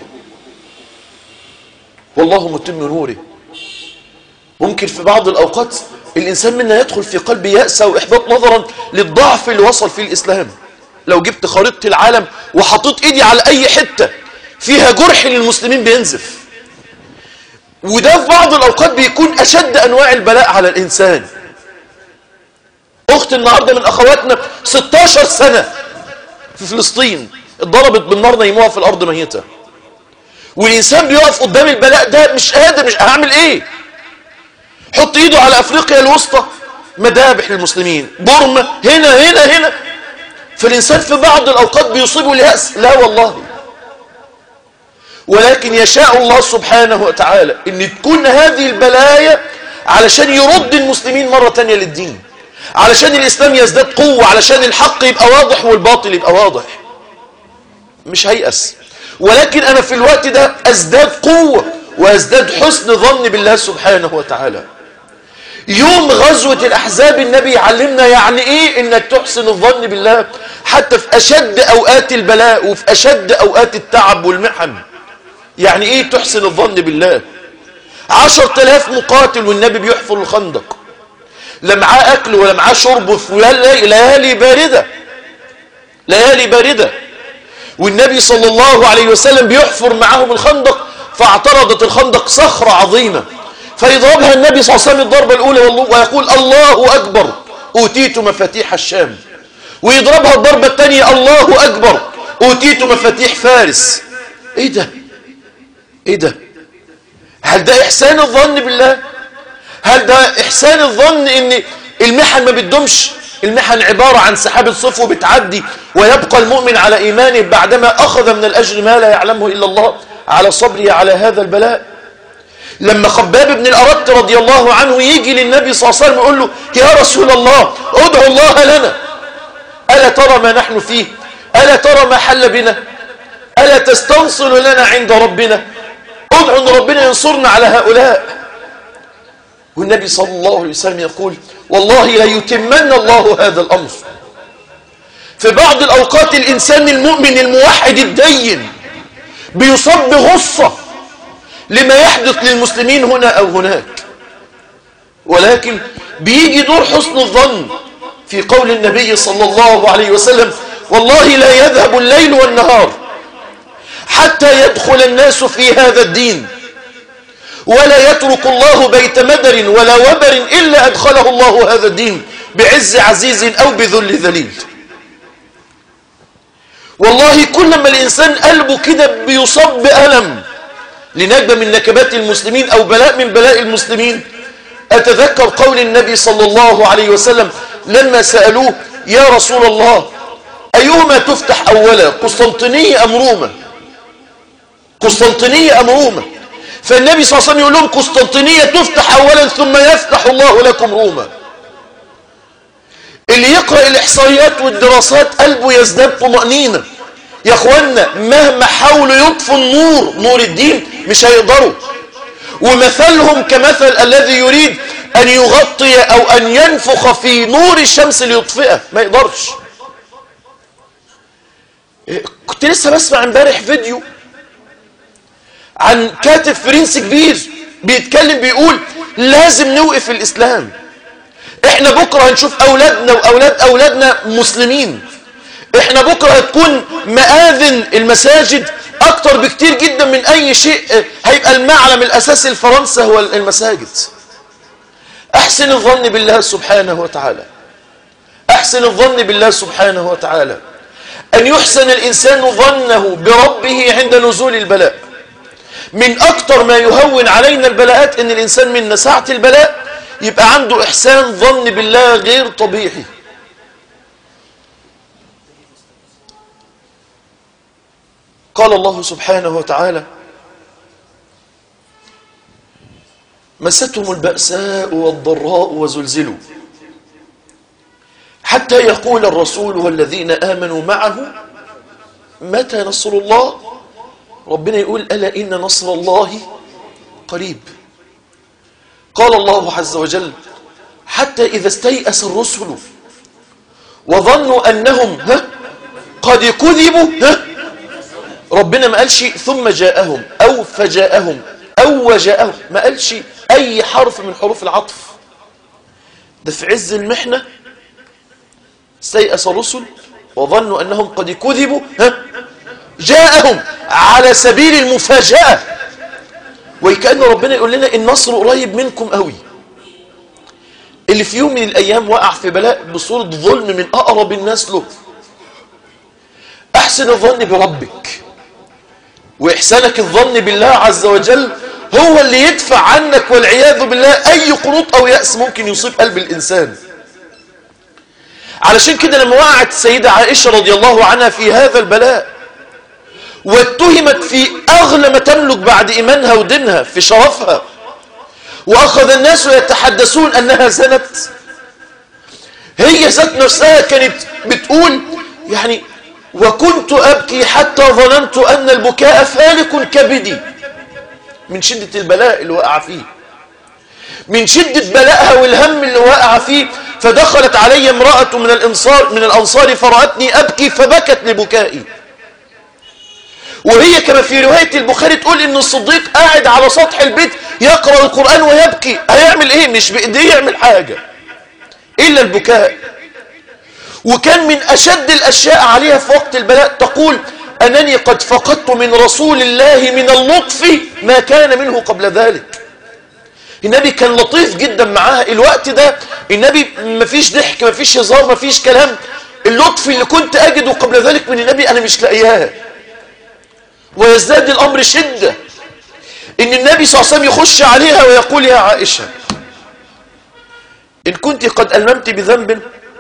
والله متم نوره ممكن في بعض الاوقات الانسان منا يدخل في قلبه يأس واحباط نظرا للضعف اللي وصل فيه الاسلام لو جبت خريطة العالم وحطيت ايدي على اي حتة فيها جرح للمسلمين بينزف وده في بعض الاوقات بيكون اشد انواع البلاء على الانسان اخت النهاردة من اخواتنا 16 سنة في فلسطين اتضربت بالنار نيموها في الارض ميتة والانسان بيقف قدام البلاء ده مش قادر مش هعمل ايه حط ايده على افريقيا الوسطى مذابح للمسلمين بورما هنا هنا هنا فالانسان في بعض الاوقات بيصيبه اليأس لا والله ولكن يشاء الله سبحانه وتعالى ان تكون هذه البلايا علشان يرد المسلمين مرة تانية للدين علشان الإسلام يزداد قوة علشان الحق يبقى واضح والباطل يبقى واضح مش هيأس ولكن أنا في الوقت ده أزداد قوة وأزداد حسن ظن بالله سبحانه وتعالى يوم غزوة الأحزاب النبي يعلمنا يعني إيه إنك تحسن الظن بالله حتى في أشد أوقات البلاء وفي أشد أوقات التعب والمحن يعني إيه تحسن الظن بالله عشر تلاف مقاتل والنبي بيحفر الخندق لا معاه أكل ولا معاه شرب في ليالي باردة ليالي باردة والنبي صلى الله عليه وسلم بيحفر معهم الخندق فاعترضت الخندق صخرة عظيمة فيضربها النبي صلى الله عليه وسلم الضربة الأولى ويقول الله أكبر أوتيت مفاتيح الشام ويضربها الضربة الثانية الله أكبر أوتيت مفاتيح فارس إيه ده إيه ده هل ده إحسان الظن بالله هل ده إحسان الظن إن المحن ما بتدومش المحن عبارة عن سحابة صف وبتعدي ويبقى المؤمن على إيمانه بعدما أخذ من الأجر ما لا يعلمه إلا الله على صبره على هذا البلاء لما خباب بن الأرت رضي الله عنه يجي للنبي صلى الله عليه وسلم يقول له يا رسول الله ادعو الله لنا ألا ترى ما نحن فيه ألا ترى ما حل بنا ألا تستنصر لنا عند ربنا ادعو أن ربنا ينصرنا على هؤلاء والنبي صلى الله عليه وسلم يقول والله لا يتمن الله هذا الأمر في بعض الأوقات الإنسان المؤمن الموحد الدين بيصاب بغصة لما يحدث للمسلمين هنا أو هناك ولكن بيجي دور حسن الظن في قول النبي صلى الله عليه وسلم والله لا يذهب الليل والنهار حتى يدخل الناس في هذا الدين ولا يترك الله بيت مدر ولا وبر إلا أدخله الله هذا الدين بعز عزيز أو بذل ذليل والله كلما الإنسان قلبه كده بيصاب بألم لنكبة من نكبات المسلمين أو بلاء من بلاء المسلمين أتذكر قول النبي صلى الله عليه وسلم لما سألوه يا رسول الله أيهما تفتح أولا قسطنطينية أم روما قسطنطينية أم روما فالنبي صلى الله عليه وسلم يقول لهم قسطنطينية تفتح أولا ثم يفتح الله لكم روما اللي يقرأ الإحصائيات والدراسات قلبه يزداد طمأنينة يا أخوانا مهما حاولوا يطفوا النور نور الدين مش هيقدروا ومثلهم كمثل الذي يريد أن يغطي أو أن ينفخ في نور الشمس ليطفئه ما يقدرش كنت لسه بسمع امبارح فيديو عن كاتب فرنسي كبير بيتكلم بيقول لازم نوقف الإسلام احنا بكرة هنشوف أولادنا وأولاد أولادنا مسلمين احنا بكرة هتكون مآذن المساجد أكتر بكتير جدا من أي شيء هيبقى المعلم الأساسي لفرنسا هو المساجد أحسن الظن بالله سبحانه وتعالى أحسن الظن بالله سبحانه وتعالى أن يحسن الإنسان ظنه بربه عند نزول البلاء من أكتر ما يهون علينا البلاءات أن الإنسان من ساعة البلاء يبقى عنده إحسان ظن بالله غير طبيعي قال الله سبحانه وتعالى مستهم البأساء والضراء وزلزلوا حتى يقول الرسول والذين آمنوا معه متى نصر الله ربنا يقول ألا إن نصر الله قريب قال الله عز وجل حتى إذا استيأس الرسل وظنوا أنهم ها قد كذبوا ها ربنا ما قالش ثم جاءهم أو فجاءهم أو وجاءهم ما قالش أي حرف من حروف العطف ده في عز المحنة استيأس الرسل وظنوا أنهم قد كذبوا ها جاءهم على سبيل المفاجأة وكأن ربنا يقول لنا النصر قريب منكم قوي اللي في يوم من الأيام وقع في بلاء بصورة ظلم من أقرب الناس له أحسن الظن بربك وإحسانك الظن بالله عز وجل هو اللي يدفع عنك والعياذ بالله أي قنوط أو يأس ممكن يصيب قلب الإنسان علشان كده لما وقعت السيدة عائشة رضي الله عنها في هذا البلاء واتهمت في أغلى ما تملك بعد إيمانها ودينها في شرفها وأخذ الناس يتحدثون أنها زنت هي ذات نفسها كانت بتقول يعني وكنت أبكي حتى ظننت أن البكاء فالك كبدي من شدة البلاء اللي وقع فيه من شدة بلاءها والهم اللي وقع فيه فدخلت علي امرأة من الأنصار, من الأنصار فرأتني أبكي فبكت لبكائي وهي كما في رواية البخاري تقول إن الصديق قاعد على سطح البيت يقرأ القرآن ويبكي هيعمل إيه مش بإيديه يعمل حاجة إلا البكاء وكان من أشد الأشياء عليها في وقت البلاء تقول أنني قد فقدت من رسول الله من اللطف ما كان منه قبل ذلك النبي كان لطيف جدا معاها الوقت ده النبي مفيش ضحك مفيش هزار مفيش كلام اللطف اللي كنت أجده قبل ذلك من النبي أنا مش لاقياه ويزداد الأمر شدة إن النبي صلى الله عليه وسلم يخش عليها ويقول يا عائشة إن كنت قد ألممت بذنب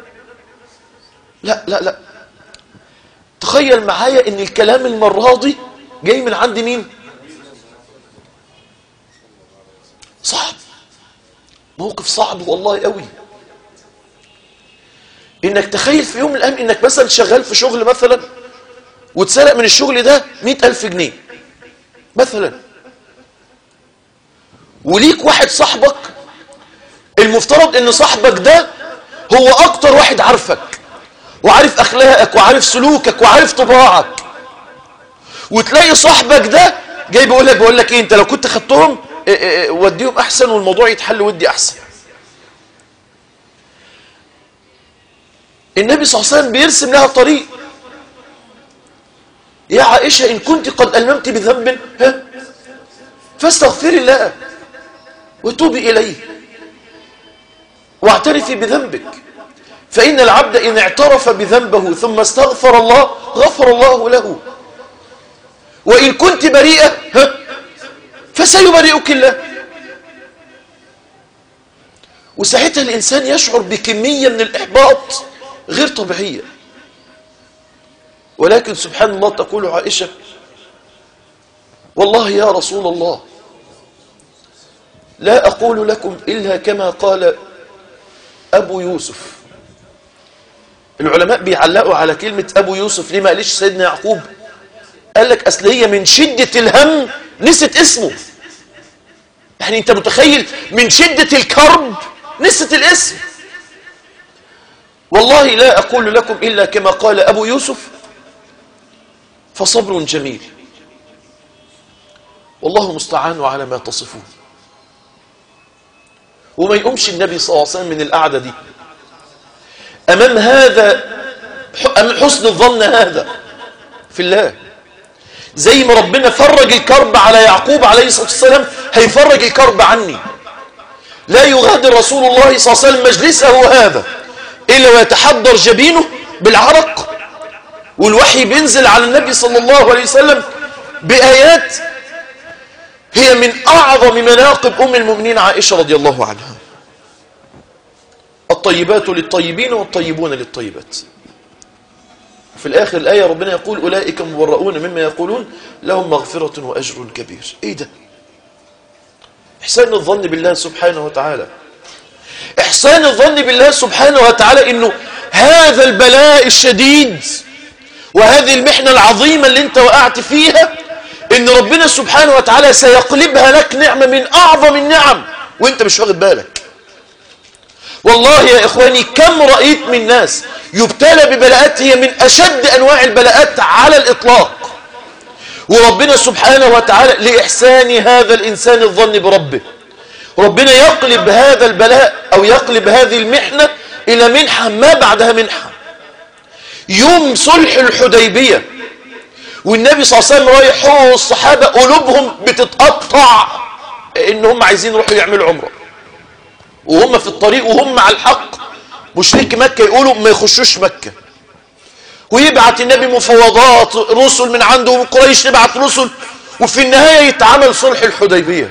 لا لا لا تخيل معايا إن الكلام المرة دي جاي من عند مين صعب موقف صعب والله قوي إنك تخيل في يوم من الأيام إنك مثلا شغال في شغل مثلا واتسرق من الشغل ده مئة ألف جنيه مثلا وليك واحد صاحبك المفترض ان صاحبك ده هو اكتر واحد عارفك وعارف اخلاقك وعارف سلوكك وعارف طباعك وتلاقي صاحبك ده جاي بيقول لك بقول لك ايه انت لو كنت خدتهم اه اه وديهم احسن والموضوع يتحل ودي احسن النبي صلى الله عليه وسلم بيرسم لها طريق يا عائشة إن كنت قد ألممت بذنب ها فاستغفري الله وتوبي إليه واعترفي بذنبك فإن العبد إن اعترف بذنبه ثم استغفر الله غفر الله له وإن كنت بريئة ها فسيبرئك الله وساعتها الإنسان يشعر بكمية من الإحباط غير طبيعية ولكن سبحان الله تقول عائشة والله يا رسول الله لا أقول لكم إلا كما قال أبو يوسف العلماء بيعلقوا على كلمة أبو يوسف ليه ما قالش سيدنا يعقوب قال لك أصل هي من شدة الهم نسيت اسمه يعني أنت متخيل من شدة الكرب نسيت الاسم والله لا أقول لكم إلا كما قال أبو يوسف فصبر جميل والله مستعان على ما تصفون وما يقومش النبي صلى الله عليه وسلم من القعدة دي أمام هذا أمام حسن الظن هذا في الله زي ما ربنا فرج الكرب على يعقوب عليه الصلاة والسلام هيفرج الكرب عني لا يغادر رسول الله صلى الله عليه وسلم مجلسه هذا إلا ويتحضر جبينه بالعرق والوحي بينزل على النبي صلى الله عليه وسلم بآيات هي من أعظم مناقب أم المؤمنين عائشة رضي الله عنها الطيبات للطيبين والطيبون للطيبات في الآخر الآية ربنا يقول أولئك مبرؤون مما يقولون لهم مغفرة وأجر كبير إيه ده إحسان الظن بالله سبحانه وتعالى إحسان الظن بالله سبحانه وتعالى إنه هذا البلاء الشديد وهذه المحنة العظيمة اللي انت وقعت فيها ان ربنا سبحانه وتعالى سيقلبها لك نعمة من اعظم النعم وانت مش واخد بالك والله يا اخواني كم رأيت من ناس يبتلى ببلاءات هي من اشد انواع البلاءات على الاطلاق وربنا سبحانه وتعالى لإحسان هذا الإنسان الظن بربه ربنا يقلب هذا البلاء أو يقلب هذه المحنة إلى منحة ما بعدها منحة يوم صلح الحديبية والنبي صلى الله عليه وسلم رايح هو والصحابة قلوبهم بتتقطع ان هم عايزين يروحوا يعملوا عمره وهم في الطريق وهم على الحق مشرك مكة يقولوا ما يخشوش مكة ويبعت النبي مفوضات رسل من عنده ومن قريش تبعت رسل وفي النهاية يتعمل صلح الحديبية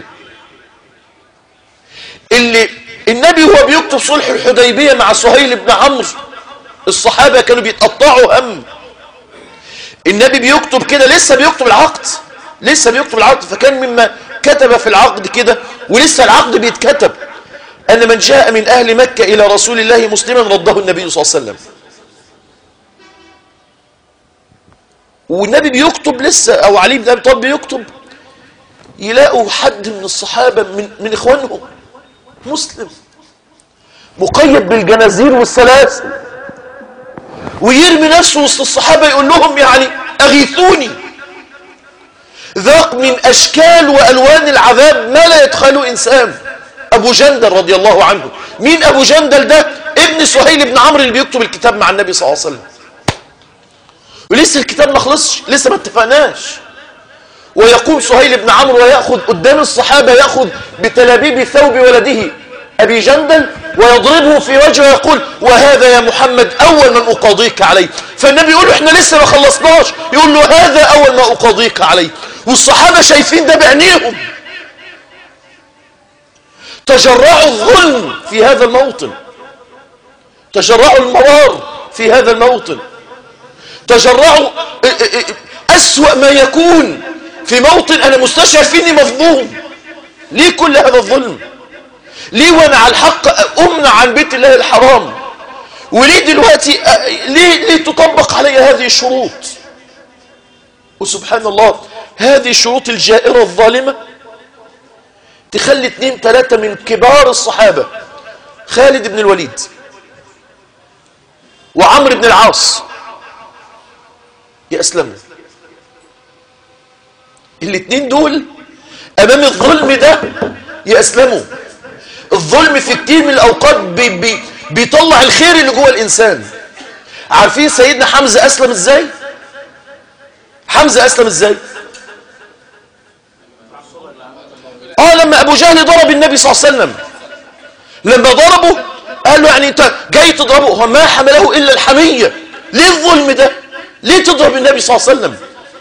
اللي النبي هو بيكتب صلح الحديبية مع سهيل بن عمرو الصحابة كانوا بيتقطعوا هم النبي بيكتب كده لسه بيكتب العقد لسه بيكتب العقد فكان مما كتب في العقد كده ولسه العقد بيتكتب أن من جاء من أهل مكة إلى رسول الله مسلما رده النبي صلى الله عليه وسلم والنبي بيكتب لسه أو علي بن أبي طالب بيكتب يلاقوا حد من الصحابة من, من إخوانهم مسلم مقيد بالجنازير والسلاسل ويرمي نفسه وسط الصحابة يقول لهم يعني أغيثوني ذاق من أشكال وألوان العذاب ما لا يدخله إنسان أبو جندل رضي الله عنه مين أبو جندل ده ابن سهيل بن عمرو اللي بيكتب الكتاب مع النبي صلى الله عليه وسلم ولسه الكتاب ما خلصش لسه ما اتفقناش ويقوم سهيل بن عمرو ويأخذ قدام الصحابة يأخذ بتلابيب ثوب ولده أبي جندل ويضربه في وجهه ويقول وهذا يا محمد أول من أقاضيك عليه فالنبي يقول له احنا لسه ما خلصناش يقول له هذا أول ما أقاضيك عليه والصحابة شايفين ده بعينيهم تجرعوا الظلم في هذا الموطن تجرعوا المرار في هذا الموطن تجرعوا أسوأ ما يكون في موطن أنا مستشعر فيني مظلوم ليه كل هذا الظلم ليه وانا على الحق امنع عن بيت الله الحرام وليه دلوقتي ليه, ليه تطبق علي هذه الشروط وسبحان الله هذه الشروط الجائرة الظالمة تخلي اثنين ثلاثة من كبار الصحابة خالد بن الوليد وعمر بن العاص يأسلموا الاثنين دول امام الظلم ده يأسلموا الظلم في كتير من الأوقات بي بي بيطلع الخير اللي جوه الإنسان عارفين سيدنا حمزة أسلم إزاي حمزة أسلم إزاي آه لما أبو جهل ضرب النبي صلى الله عليه وسلم لما ضربه قال له يعني أنت جاي تضربه هو ما حمله إلا الحمية ليه الظلم ده ليه تضرب النبي صلى الله عليه وسلم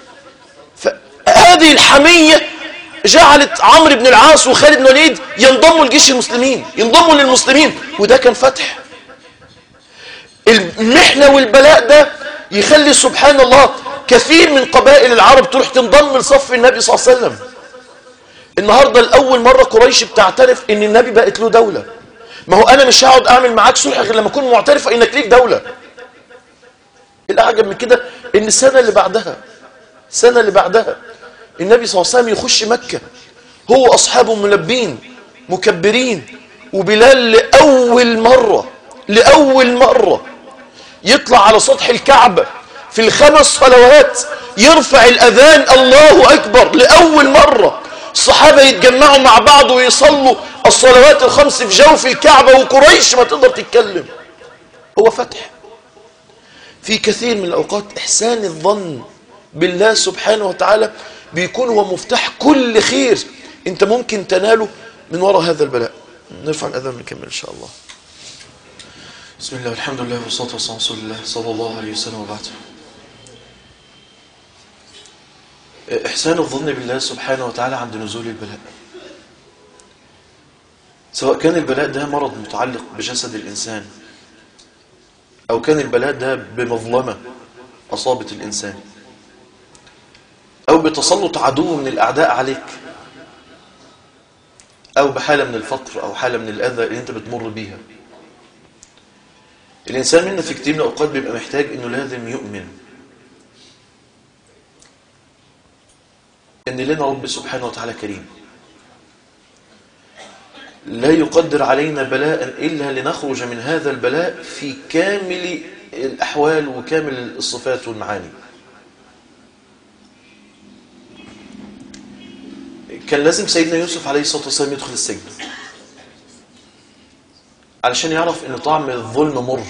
فهذه الحمية جعلت عمرو بن العاص وخالد بن الوليد ينضموا لجيش المسلمين ينضموا للمسلمين وده كان فتح المحنة والبلاء ده يخلي سبحان الله كثير من قبائل العرب تروح تنضم لصف النبي صلى الله عليه وسلم النهاردة الأول مرة قريش بتعترف ان النبي بقت له دولة ما هو أنا مش هقعد أعمل معاك صلح غير لما أكون معترفة إنك ليك دولة الأعجب من كده إن السنة اللي بعدها السنة اللي بعدها النبي صلى الله عليه وسلم يخش مكة هو أصحابه ملبين مكبرين وبلال لأول مرة لأول مرة يطلع على سطح الكعبة في الخمس صلوات يرفع الأذان الله أكبر لأول مرة الصحابة يتجمعوا مع بعض ويصلوا الصلوات الخمس في جوف الكعبة وقريش ما تقدر تتكلم هو فتح في كثير من الأوقات إحسان الظن بالله سبحانه وتعالى بيكون هو مفتاح كل خير انت ممكن تناله من وراء هذا البلاء نرفع الأذان ونكمل إن شاء الله بسم الله والحمد لله والصلاة والسلام على رسول الله صلى الله عليه وسلم وبعد إحسان الظن بالله سبحانه وتعالى عند نزول البلاء سواء كان البلاء ده مرض متعلق بجسد الإنسان أو كان البلاء ده بمظلمة أصابت الإنسان أو بتسلط عدو من الأعداء عليك أو بحالة من الفقر أو حالة من الأذى اللي أنت بتمر بيها الإنسان منا في كتير من الأوقات بيبقى محتاج إنه لازم يؤمن إن لنا رب سبحانه وتعالى كريم لا يقدر علينا بلاء إلا لنخرج من هذا البلاء في كامل الأحوال وكامل الصفات والمعاني كان لازم سيدنا يوسف عليه الصلاة والسلام يدخل السجن علشان يعرف ان طعم الظلم مر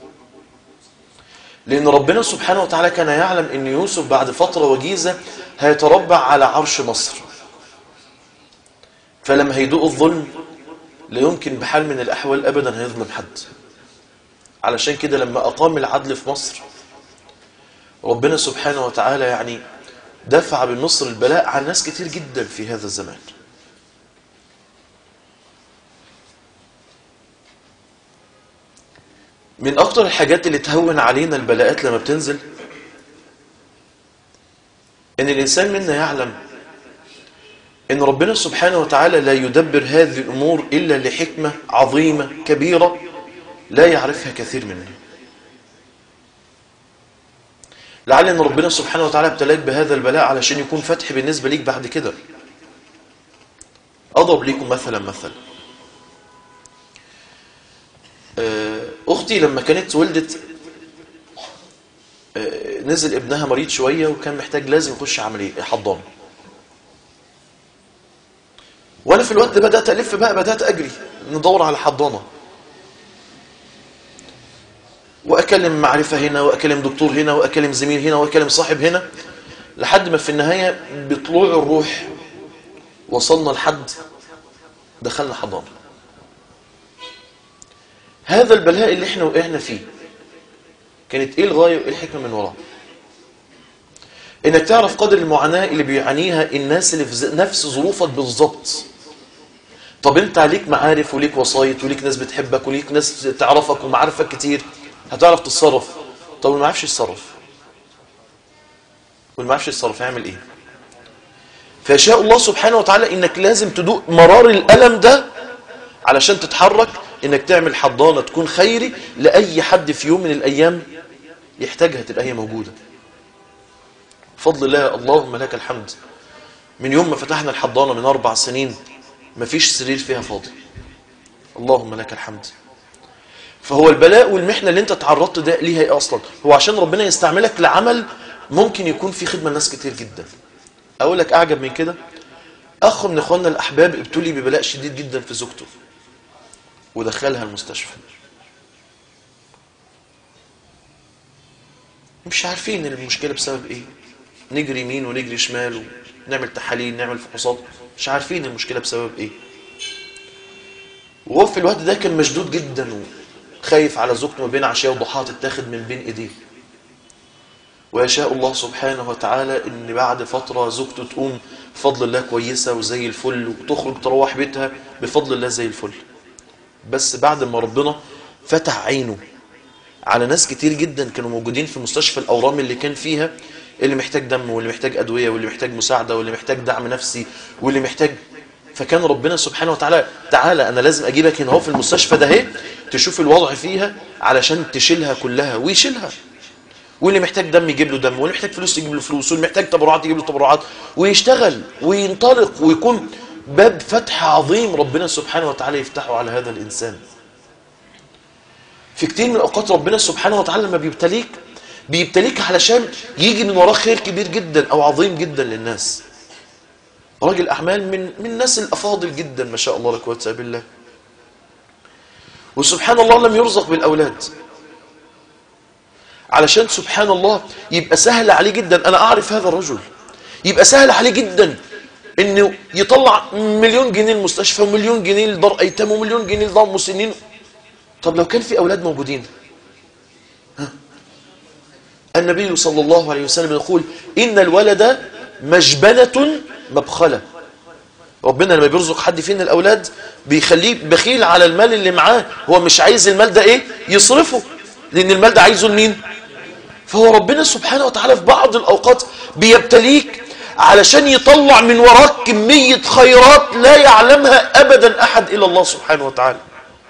لان ربنا سبحانه وتعالى كان يعلم ان يوسف بعد فترة وجيزة هيتربع على عرش مصر فلما هيدوق الظلم لا يمكن بحال من الاحوال ابدا هيظلم حد علشان كده لما اقام العدل في مصر ربنا سبحانه وتعالى يعني دفع بمصر البلاء عن ناس كتير جدا في هذا الزمان من أكتر الحاجات اللي تهون علينا البلاءات لما بتنزل إن الإنسان منا يعلم إن ربنا سبحانه وتعالى لا يدبر هذه الأمور إلا لحكمة عظيمة كبيرة لا يعرفها كثير منا لعل ان ربنا سبحانه وتعالى ابتلاك بهذا البلاء علشان يكون فتح بالنسبة ليك بعد كده اضرب ليكم مثلا مثلا اختي لما كانت ولدت نزل ابنها مريض شوية وكان محتاج لازم يخش عملية حضانة وانا في الوقت ده بدأت الف بقى بدأت اجري ندور على حضانة واكلم معرفة هنا واكلم دكتور هنا واكلم زميل هنا واكلم صاحب هنا لحد ما في النهاية بطلوع الروح وصلنا لحد دخلنا حضانة هذا البلاء اللي احنا وقعنا فيه كانت ايه الغاية وايه الحكمة من وراه انك تعرف قدر المعاناة اللي بيعانيها الناس اللي في نفس ظروفك بالظبط طب انت عليك معارف وليك وسايط وليك ناس بتحبك وليك ناس تعرفك ومعارفك كتير هتعرف تتصرف طب اللي ما عرفش يتصرف واللي ما عرفش يتصرف يعمل ايه فيشاء الله سبحانه وتعالى انك لازم تدوق مرار الالم ده علشان تتحرك انك تعمل حضانه تكون خيري لاي حد في يوم من الايام يحتاجها تبقى هي موجوده بفضل الله اللهم لك الحمد من يوم ما فتحنا الحضانه من اربع سنين مفيش سرير فيها فاضي اللهم لك الحمد فهو البلاء والمحنة اللي انت تعرضت ده ليها ايه اصلا هو عشان ربنا يستعملك لعمل ممكن يكون في خدمة لناس كتير جدا اقول لك اعجب من كده اخ من اخواننا الاحباب ابتلي ببلاء شديد جدا في زوجته ودخلها المستشفى مش عارفين المشكلة بسبب ايه نجري يمين ونجري شمال ونعمل تحاليل نعمل فحوصات مش عارفين المشكلة بسبب ايه وهو في الوقت ده كان مشدود جدا وخايف على زوجته ما بين عشاء وضحاها تتاخد من بين ايديه ويشاء الله سبحانه وتعالى ان بعد فترة زوجته تقوم بفضل الله كويسة وزي الفل وتخرج تروح بيتها بفضل الله زي الفل بس بعد ما ربنا فتح عينه على ناس كتير جدا كانوا موجودين في مستشفى الأورام اللي كان فيها اللي محتاج دم واللي محتاج أدوية واللي محتاج مساعدة واللي محتاج دعم نفسي واللي محتاج فكان ربنا سبحانه وتعالى تعالى أنا لازم أجيبك هنا هو في المستشفى ده اهي تشوف الوضع فيها علشان تشيلها كلها ويشيلها واللي محتاج دم يجيب له دم واللي محتاج فلوس يجيب له فلوس واللي محتاج تبرعات يجيب له تبرعات ويشتغل وينطلق ويكون باب فتح عظيم ربنا سبحانه وتعالى يفتحه على هذا الإنسان في كتير من الأوقات ربنا سبحانه وتعالى لما بيبتليك بيبتليك علشان يجي من وراه خير كبير جدا أو عظيم جدا للناس راجل أعمال من من الناس الأفاضل جدا ما شاء الله لا قوه الا بالله وسبحان الله لم يرزق بالأولاد علشان سبحان الله يبقى سهل عليه جدا أنا أعرف هذا الرجل يبقى سهل عليه جدا انه يطلع مليون جنيه المستشفى ومليون جنيه لدار ايتام ومليون جنيه لدار مسنين طب لو كان في اولاد موجودين ها؟ النبي صلى الله عليه وسلم يقول ان الولد مجبنة مبخلة ربنا لما بيرزق حد فينا الاولاد بيخليه بخيل على المال اللي معاه هو مش عايز المال ده ايه يصرفه لان المال ده عايزه لمين فهو ربنا سبحانه وتعالى في بعض الاوقات بيبتليك علشان يطلع من وراك كمية خيرات لا يعلمها أبدا أحد إلا الله سبحانه وتعالى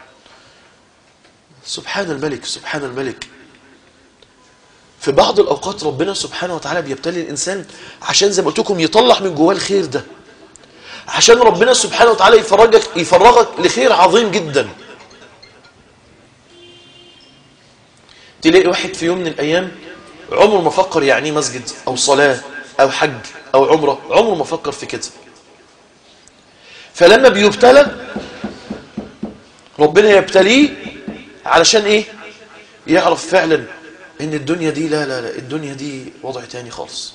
سبحان الملك سبحان الملك في بعض الأوقات ربنا سبحانه وتعالى بيبتلي الإنسان عشان زي ما قلت لكم يطلع من جواه الخير ده عشان ربنا سبحانه وتعالى يفرجك يفرغك لخير عظيم جدا تلاقي واحد في يوم من الأيام عمره ما فكر يعني مسجد أو صلاة أو حج أو عمره عمره ما فكر في كده فلما بيبتلى ربنا يبتليه علشان إيه يعرف فعلا إن الدنيا دي لا لا لا الدنيا دي وضع تاني خالص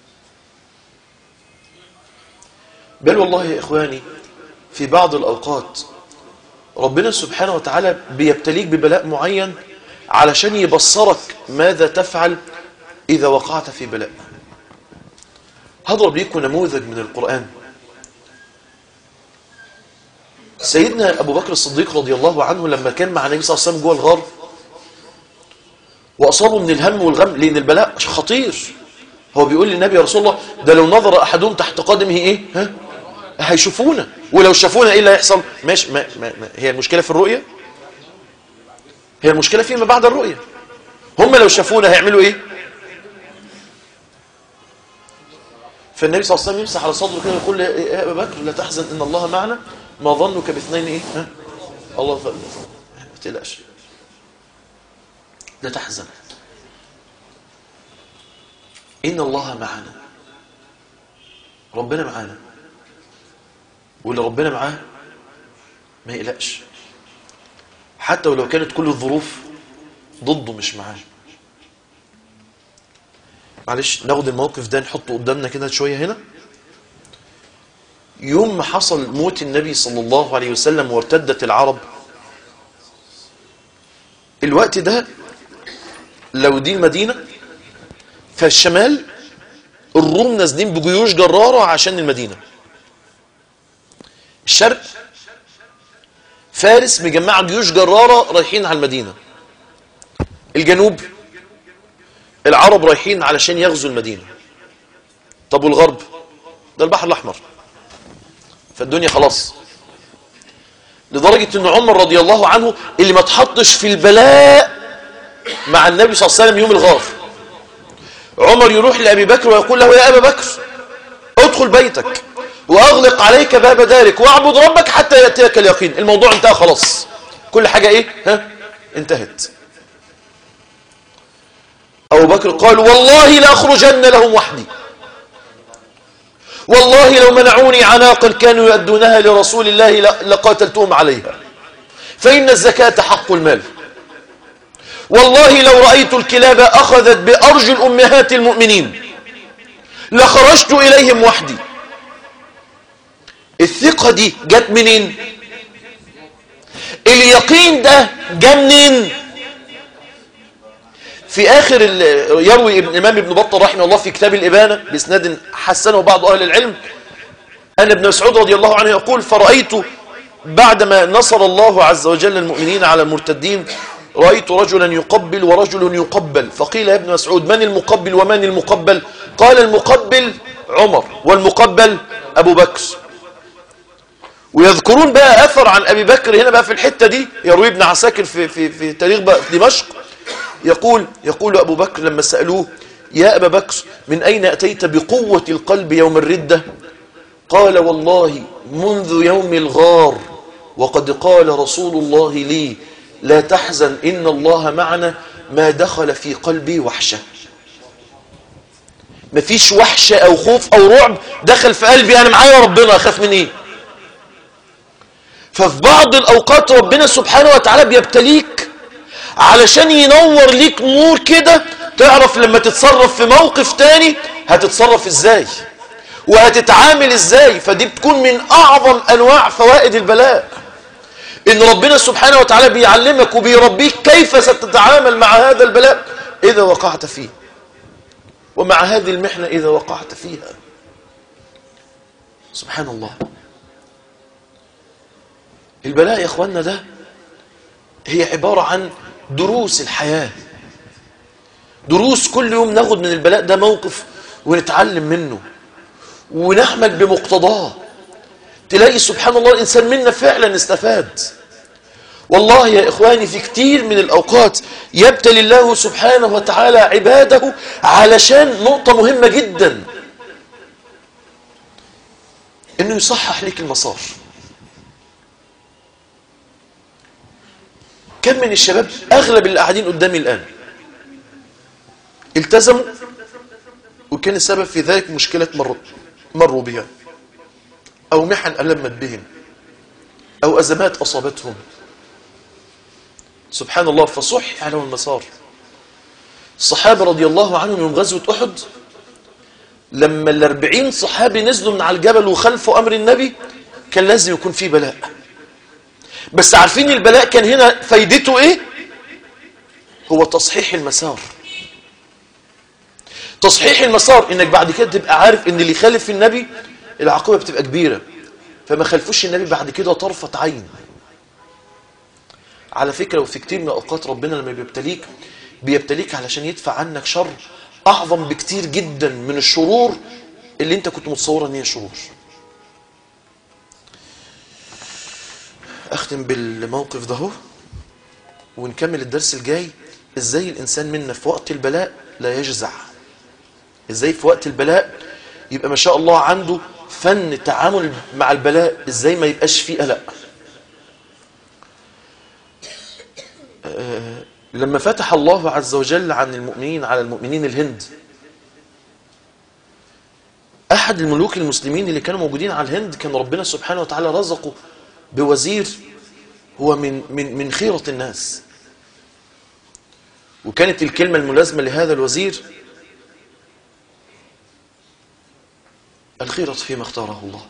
بل والله يا إخواني في بعض الأوقات ربنا سبحانه وتعالى بيبتليك ببلاء معين علشان يبصرك ماذا تفعل إذا وقعت في بلاء هضرب ليكم نموذج من القرآن سيدنا أبو بكر الصديق رضي الله عنه لما كان مع النبي صلى الله عليه وسلم جوه الغار وأصابه من الهم والغم لأن البلاء خطير هو بيقول للنبي يا رسول الله ده لو نظر أحدهم تحت قدمه إيه ها هيشوفونا ولو شافونا إيه اللي هيحصل ماشي ما ما ما هي المشكلة في الرؤية هي المشكلة فيما بعد الرؤية هم لو شافونا هيعملوا إيه فالنبي صلى الله عليه وسلم يمسح على صدره كده ويقول يا ابا بكر لا تحزن ان الله معنا ما ظنك باثنين ايه ها الله ف... ما تقلقش لا تحزن ان الله معنا ربنا معانا واللي ربنا معاه ما يقلقش حتى ولو كانت كل الظروف ضده مش معاه معلش ناخد الموقف ده نحطه قدامنا كده شوية هنا يوم ما حصل موت النبي صلى الله عليه وسلم وارتدت العرب الوقت ده لو دي المدينة فالشمال الروم نازلين بجيوش جرارة عشان المدينة الشرق فارس مجمعة جيوش جرارة رايحين على المدينة الجنوب العرب رايحين علشان يغزوا المدينة طب والغرب ده البحر الأحمر فالدنيا خلاص لدرجة ان عمر رضي الله عنه اللي ما تحطش في البلاء مع النبي صلى الله عليه وسلم يوم الغار عمر يروح لأبي بكر ويقول له يا أبا بكر ادخل بيتك وأغلق عليك باب دارك واعبد ربك حتى يأتيك اليقين الموضوع انتهى خلاص كل حاجة ايه ها انتهت أبو بكر قال والله لأخرجن لهم وحدي والله لو منعوني عناقا كانوا يؤدونها لرسول الله لقاتلتهم عليها فإن الزكاة حق المال والله لو رأيت الكلاب أخذت بأرجل أمهات المؤمنين لخرجت إليهم وحدي الثقة دي جت منين اليقين ده جا منين في آخر يروي ابن الإمام ابن بطة رحمه الله في كتاب الإبانة بإسناد حسنه بعض أهل العلم أن ابن مسعود رضي الله عنه يقول فرأيت بعدما نصر الله عز وجل المؤمنين على المرتدين رأيت رجلا يقبل ورجل يقبل فقيل يا ابن مسعود من المقبل ومن المقبل قال المقبل عمر والمقبل أبو بكر ويذكرون بقى أثر عن أبي بكر هنا بقى في الحتة دي يروي ابن عساكر في, في, في تاريخ بقى دمشق يقول يقول أبو بكر لما سألوه يا أبا بكر من أين أتيت بقوة القلب يوم الردة قال والله منذ يوم الغار وقد قال رسول الله لي لا تحزن إن الله معنا ما دخل في قلبي وحشة مفيش وحشة أو خوف أو رعب دخل في قلبي أنا معايا ربنا أخاف من إيه ففي بعض الأوقات ربنا سبحانه وتعالى بيبتليك علشان ينور ليك نور كده تعرف لما تتصرف في موقف تاني هتتصرف ازاي وهتتعامل ازاي فدي بتكون من اعظم انواع فوائد البلاء ان ربنا سبحانه وتعالى بيعلمك وبيربيك كيف ستتعامل مع هذا البلاء اذا وقعت فيه ومع هذه المحنة اذا وقعت فيها سبحان الله البلاء يا اخواننا ده هي عبارة عن دروس الحياة دروس كل يوم ناخد من البلاء ده موقف ونتعلم منه ونحمل بمقتضاه تلاقي سبحان الله الإنسان منا فعلا استفاد والله يا إخواني في كتير من الأوقات يبتلي الله سبحانه وتعالى عباده علشان نقطة مهمة جدا إنه يصحح لك المسار كم من الشباب أغلب اللي قاعدين قدامي الآن التزموا وكان السبب في ذلك مشكلة مروا, مروا بها أو محن ألمت بهم أو أزمات أصابتهم سبحان الله فصح على المسار الصحابة رضي الله عنهم يوم غزوة أحد لما الأربعين صحابي نزلوا من على الجبل وخلفوا أمر النبي كان لازم يكون في بلاء بس عارفين البلاء كان هنا فايدته ايه هو تصحيح المسار تصحيح المسار انك بعد كده تبقى عارف ان اللي يخالف النبي العقوبة بتبقى كبيرة فما خلفوش النبي بعد كده طرفة عين على فكرة وفي كتير من أوقات ربنا لما بيبتليك بيبتليك علشان يدفع عنك شر أعظم بكتير جدا من الشرور اللي انت كنت متصورة ان هي شرور أختم بالموقف ده ونكمل الدرس الجاي إزاي الإنسان منا في وقت البلاء لا يجزع إزاي في وقت البلاء يبقى ما شاء الله عنده فن التعامل مع البلاء إزاي ما يبقاش فيه قلق أه لما فتح الله عز وجل عن المؤمنين على المؤمنين الهند أحد الملوك المسلمين اللي كانوا موجودين على الهند كان ربنا سبحانه وتعالى رزقه بوزير هو من من من خيرة الناس وكانت الكلمة الملازمة لهذا الوزير الخيرة فيما اختاره الله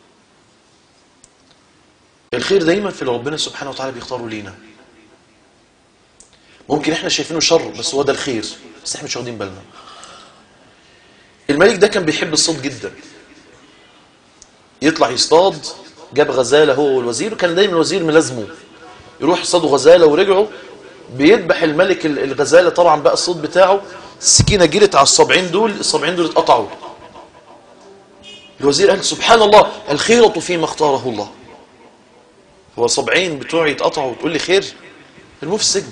الخير دايما في اللي ربنا سبحانه وتعالى بيختاره لينا ممكن احنا شايفينه شر بس هو ده الخير بس احنا مش واخدين بالنا الملك ده كان بيحب الصيد جدا يطلع يصطاد جاب غزالة هو والوزير وكان دايما الوزير ملازمه يروح يصطادوا غزالة ورجعوا بيذبح الملك الغزالة طبعا بقى الصوت بتاعه السكينة جرت على الصبعين دول الصبعين دول اتقطعوا الوزير قال سبحان الله الخيرة فيما اختاره الله هو صبعين بتوعي يتقطعوا وتقول لي خير المو في السجن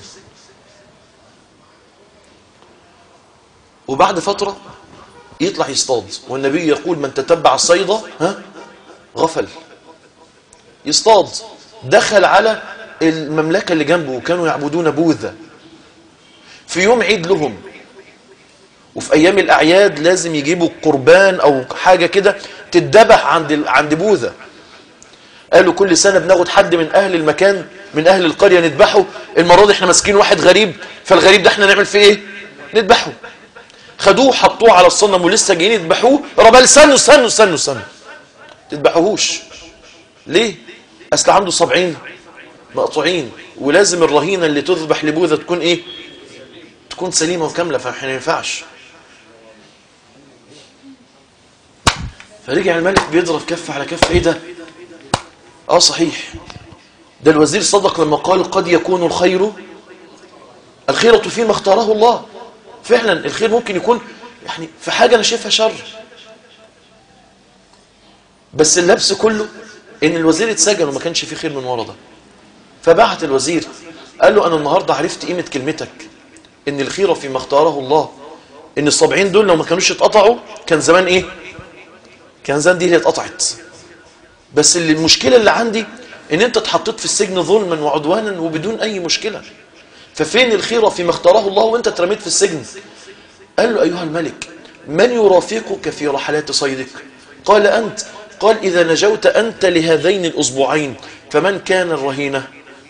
وبعد فترة يطلع يصطاد والنبي يقول من تتبع الصيدة ها غفل يصطاد دخل على المملكة اللي جنبه وكانوا يعبدون بوذا في يوم عيد لهم وفي أيام الأعياد لازم يجيبوا قربان أو حاجة كده تتذبح عند عند بوذا قالوا كل سنة بناخد حد من أهل المكان من اهل القرية نذبحه المرة دي احنا ماسكين واحد غريب فالغريب ده احنا نعمل فيه ايه نذبحه خدوه حطوه على الصنم ولسه جايين يذبحوه ربال استنوا استنوا استنوا استنوا تذبحوهوش ليه اصل عنده سبعين مقطوعين ولازم الرهينة اللي تذبح لبوذا تكون ايه تكون سليمة وكاملة فاحنا ما ينفعش فرجع الملك بيضرب كف على كف ايه ده اه صحيح ده الوزير صدق لما قال قد يكون الخير الخيرة فيما اختاره الله فعلا الخير ممكن يكون يعني في حاجة انا شايفها شر بس اللبس كله ان الوزير اتسجن وما كانش فيه خير من ورا ده فبعت الوزير قال له انا النهاردة عرفت قيمة كلمتك ان الخيرة فيما اختاره الله ان السبعين دول لو ما كانوش اتقطعوا كان زمان ايه كان زمان دي اللي اتقطعت بس اللي المشكلة اللي عندي ان انت اتحطيت في السجن ظلما وعدوانا وبدون اي مشكلة ففين الخيرة فيما اختاره الله وانت اترميت في السجن قال له ايها الملك من يرافقك في رحلات صيدك قال انت قال اذا نجوت انت لهذين الاسبوعين فمن كان الرهينة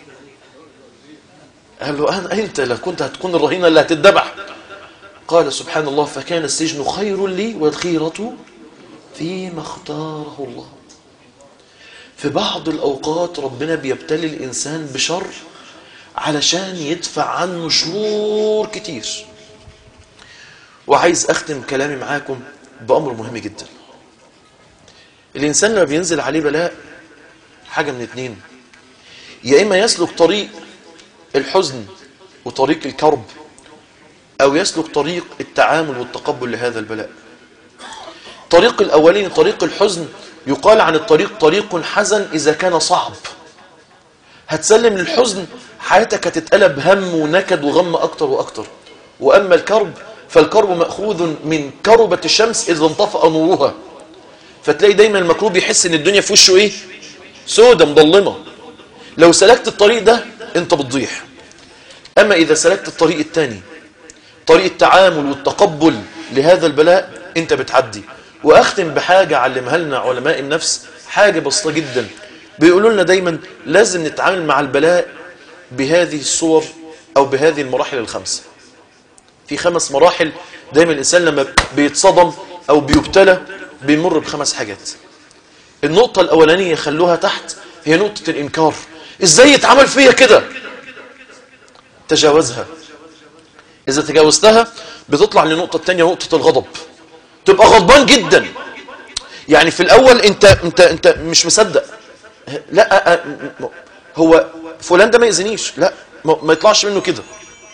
قال له أنا أنت لو كنت هتكون الرهينة اللي هتتذبح قال سبحان الله فكان السجن خير لي والخيرة فيما اختاره الله في بعض الأوقات ربنا بيبتلي الإنسان بشر علشان يدفع عنه شرور كتير وعايز أختم كلامي معاكم بأمر مهم جدا الإنسان لما بينزل عليه بلاء حاجة من اتنين يا إما يسلك طريق الحزن وطريق الكرب أو يسلك طريق التعامل والتقبل لهذا البلاء طريق الأولين طريق الحزن يقال عن الطريق طريق حزن إذا كان صعب هتسلم للحزن حياتك هتتقلب هم ونكد وغم أكتر وأكتر وأما الكرب فالكرب مأخوذ من كربة الشمس إذا انطفأ نورها فتلاقي دايما المكروب يحس ان الدنيا في وشه ايه سودة مظلمة لو سلكت الطريق ده انت بتضيع اما اذا سلكت الطريق الثاني طريق التعامل والتقبل لهذا البلاء انت بتعدي واختم بحاجة علمها لنا علماء النفس حاجة بسيطة جدا بيقولوا لنا دايما لازم نتعامل مع البلاء بهذه الصور او بهذه المراحل الخمسة في خمس مراحل دايما الانسان لما بيتصدم او بيبتلى بيمر بخمس حاجات النقطة الأولانية خلوها تحت هي نقطة الإنكار إزاي يتعمل فيها كده تجاوزها إذا تجاوزتها بتطلع للنقطة الثانية نقطة الغضب تبقى غضبان جدا يعني في الأول أنت, أنت, أنت مش مصدق لا هو فلان ده ما يأذنيش لا ما يطلعش منه كده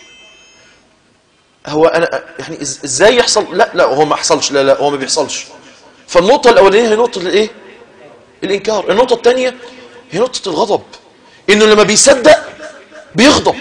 هو أنا يعني إزاي يحصل لا لا هو ما حصلش لا لا هو ما بيحصلش فالنقطة الأولانية هي نقطة الإيه؟ الإنكار النقطة الثانية هي نقطة الغضب إنه لما بيصدق بيغضب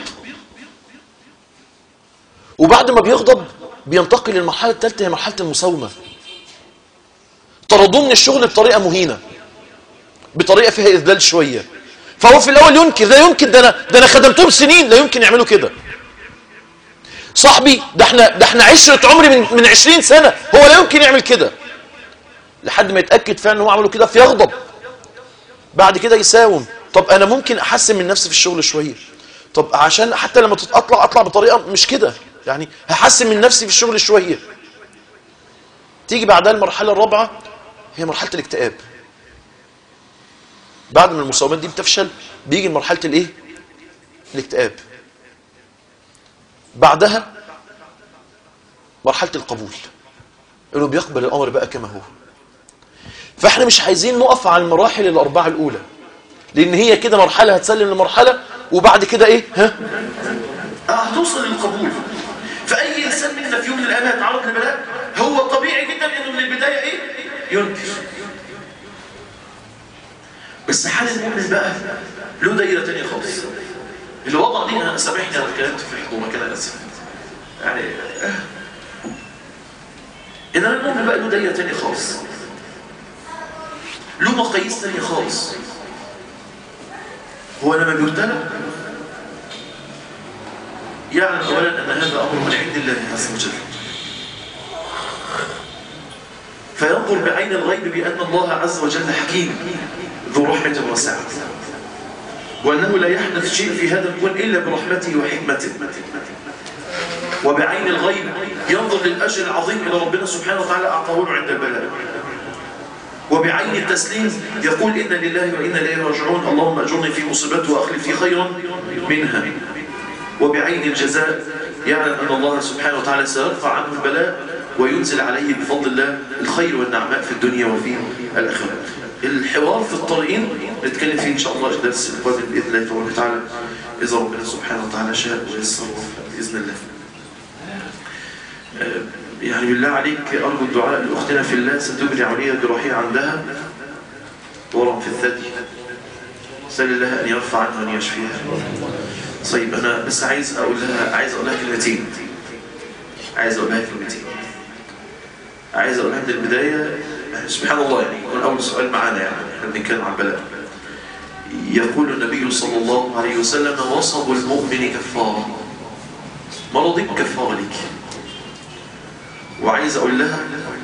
وبعد ما بيغضب بينتقل للمرحلة الثالثة هي مرحلة المساومة طردوه من الشغل بطريقة مهينة بطريقة فيها إذلال شوية فهو في الأول ينكر لا يمكن ده أنا, ده أنا خدمتهم سنين لا يمكن يعملوا كده صاحبي ده احنا ده احنا عشرة عمري من من 20 سنة هو لا يمكن يعمل كده لحد ما يتأكد فعلا ان هو عمله كده فيغضب بعد كده يساوم طب انا ممكن احسن من نفسي في الشغل شوية طب عشان حتى لما تطلع اطلع بطريقة مش كده يعني هحسن من نفسي في الشغل شوية تيجي بعدها المرحلة الرابعة هي مرحلة الاكتئاب بعد ما المساومات دي بتفشل بيجي مرحلة الايه الاكتئاب بعدها مرحلة القبول انه بيقبل الامر بقى كما هو فاحنا مش عايزين نقف على المراحل الاربعه الاولى لان هي كده مرحله هتسلم لمرحله وبعد كده ايه ها هتوصل للقبول فاي انسان منا في يوم من الايام هيتعرض لبلاء هو طبيعي جدا انه من البدايه ايه ينكر بس حال المؤمن بقى له دايره ثانيه خالص الوضع دي انا سامحني انا اتكلمت في الحكومه كده اسف يعني ان انا المؤمن بقى له دايره ثانيه خالص له مقاييس ثانيه خالص هو لما بيبتلى يعلم اولا ان هذا امر من عند الله عز وجل فينظر بعين الغيب بان الله عز وجل حكيم ذو رحمه واسعه وأنه لا يحدث شيء في هذا الكون إلا برحمته وحكمته وبعين الغيب ينظر للأجر العظيم إلى ربنا سبحانه وتعالى أعطاه له عند البلاء وبعين التسليم يقول إن لله وإنا إليه راجعون اللهم أجرني في مصيبتي وأخلف في خيرا منها وبعين الجزاء يعلم أن الله سبحانه وتعالى سيرفع عنه البلاء وينزل عليه بفضل الله الخير والنعماء في الدنيا وفي الآخرة الحوار في الطريقين نتكلم فيه إن شاء الله الدرس القادم بإذن الله تبارك وتعالى إذا ربنا سبحانه وتعالى شاء ويسر بإذن الله يعني بالله عليك أرجو الدعاء لأختنا في الله ستجري عملية جراحية عندها ورم في الثدي سأل الله أن يرفع عنها وأن يشفيها طيب أنا بس عايز أقول لها عايز أقول لها كلمتين عايز أقول لها كلمتين عايز أقول لها من البداية سبحان الله يعني يكون أول سؤال معانا يعني احنا بنتكلم عن البلاء يقول النبي صلى الله عليه وسلم وصب المؤمن كفارة مرضك كفارة لك وعايز أقول لها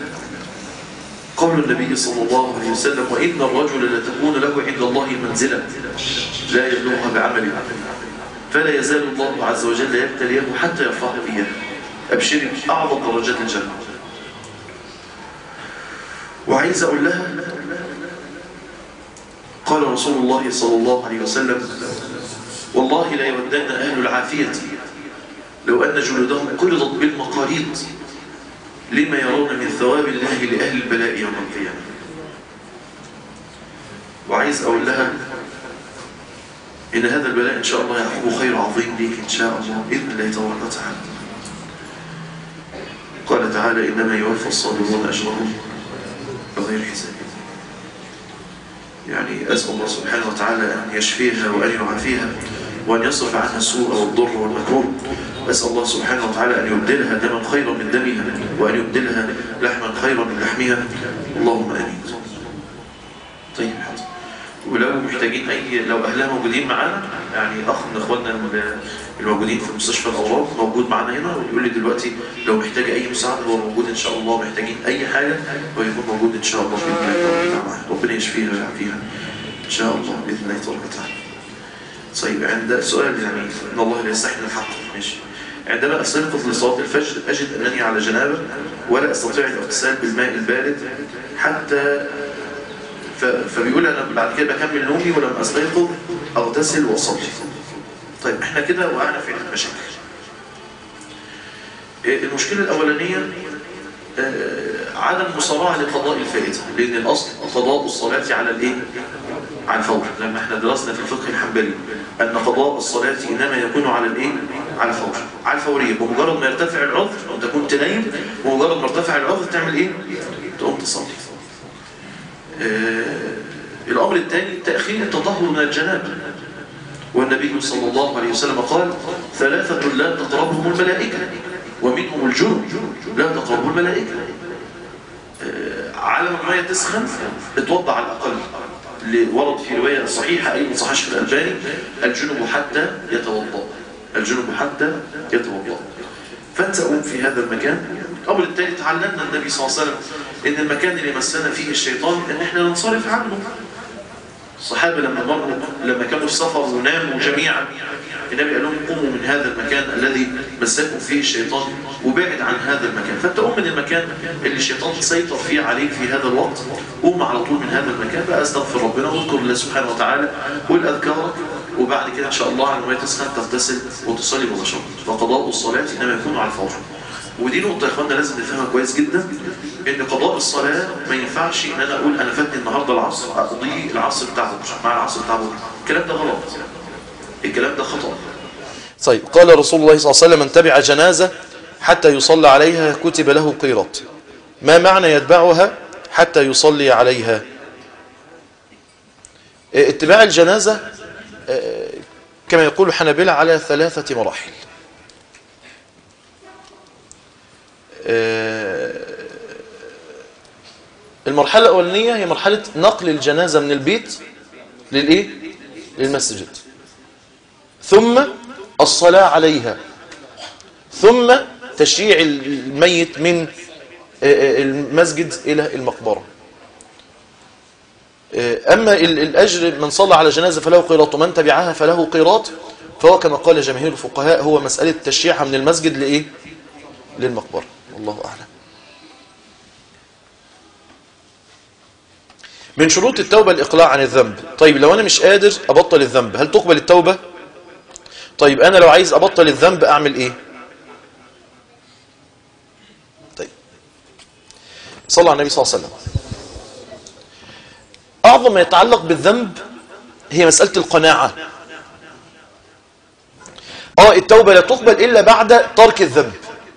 قول النبي صلى الله عليه وسلم وإن الرجل لتكون له عند الله منزلة لا يبلغها بعمله فلا يزال الله عز وجل يبتليه حتى يرفعه إياه أبشري أعظم درجات الجنة وعايز أقول لها قال رسول الله صلى الله عليه وسلم والله لا يودن أهل العافية لو أن جلودهم قرضت بالمقاريض لما يرون من ثواب الله لأهل البلاء يوم القيامة وعايز أقول لها إن هذا البلاء إن شاء الله يعقب خير عظيم ليك إن شاء الله بإذن الله تبارك وتعالى قال تعالى إنما يوفى الصابرون أجرهم بغير حساب يعني أسأل الله سبحانه وتعالى أن يشفيها وأن يعافيها وأن يصرف عنها السوء والضر والمكروه أسأل الله سبحانه وتعالى أن يبدلها دما خيرا من دمها وأن يبدلها لحما خيرا من لحمها اللهم آمين طيب حاضر ولو محتاجين أي لو أهلها موجودين معانا يعني أخ من أخواننا الموجودين في مستشفى الأورام موجود معانا هنا ويقول لي دلوقتي لو محتاج أي مساعدة هو موجود إن شاء الله محتاجين أي حاجة هو يكون موجود إن شاء الله بإذن الله تعالى ربنا يشفيها ويعافيها إن شاء الله بإذن الله تبارك وتعالى طيب عند سؤال يعني إن الله لا يستحي الحق ماشي عندما أستيقظ لصلاة الفجر أجد أنني على جنابة ولا أستطيع الاغتسال بالماء البارد حتى ف... فبيقول أنا بعد كده بكمل نومي ولما أستيقظ أغتسل وأصلي طيب احنا كده وقعنا في المشاكل المشكلة الأولانية عدم مصارعة لقضاء الفائدة لأن الأصل قضاء الصلاة على الإيه؟ على الفور لما احنا درسنا في الفقه الحنبلي أن قضاء الصلاة إنما يكون على الإيه؟ على الفور على الفورية بمجرد ما يرتفع العذر وانت كنت نايم بمجرد ما ارتفع العذر تعمل إيه؟ تقوم تصلي آه الأمر الثاني تأخير التطهر من الجنابة والنبي صلى الله عليه وسلم قال ثلاثة لا تقربهم الملائكة ومنهم الجنب لا تقربهم الملائكة آه على ما المية تسخن اتوضع على الأقل اللي ورد في رواية صحيحة أي صحيح في الألباني الجنب حتى يتوضأ الجنب حتى يتوضأ فانت قوم في هذا المكان الأمر الثاني تعلمنا النبي صلى الله عليه وسلم إن المكان اللي مسنا فيه الشيطان إن إحنا ننصرف عنه الصحابة لما مروا لما كانوا في سفر وناموا جميعا النبي قال لهم قوموا من هذا المكان الذي مسكم فيه الشيطان وبعد عن هذا المكان فانت قوم من المكان اللي الشيطان سيطر فيه عليك في هذا الوقت قوم على طول من هذا المكان بقى استغفر ربنا واذكر الله سبحانه وتعالى قول اذكارك وبعد كده ان شاء الله على ما تسخن تغتسل وتصلي مباشره فقضاء الصلاه انما يكون على الفور ودي نقطة يا اخوانا لازم نفهمها كويس جدا ان قضاء الصلاة ما ينفعش ان انا اقول انا فاتني النهاردة العصر اقضي العصر بتاع بكره مع العصر بتاع بكره الكلام ده غلط الكلام ده خطأ طيب قال رسول الله صلى الله عليه وسلم من تبع جنازة حتى يصلى عليها كتب له قيرط ما معنى يتبعها حتى يصلي عليها اتباع الجنازة كما يقول حنبلة على ثلاثة مراحل المرحلة الأولانية هي مرحلة نقل الجنازة من البيت للإيه؟ للمسجد ثم الصلاة عليها ثم تشييع الميت من المسجد إلى المقبرة أما ال- الأجر من صلى على جنازة فله قيراط ومن تبعها فله قيراط فهو كما قال جماهير الفقهاء هو مسألة تشييعها من المسجد لإيه للمقبرة والله أعلم من شروط التوبة الإقلاع عن الذنب طيب لو أنا مش قادر أبطل الذنب هل تقبل التوبة طيب أنا لو عايز أبطل الذنب أعمل إيه طيب صلى على النبي صلى الله عليه وسلم أعظم ما يتعلق بالذنب هي مسألة القناعة اه التوبة لا تقبل إلا بعد ترك الذنب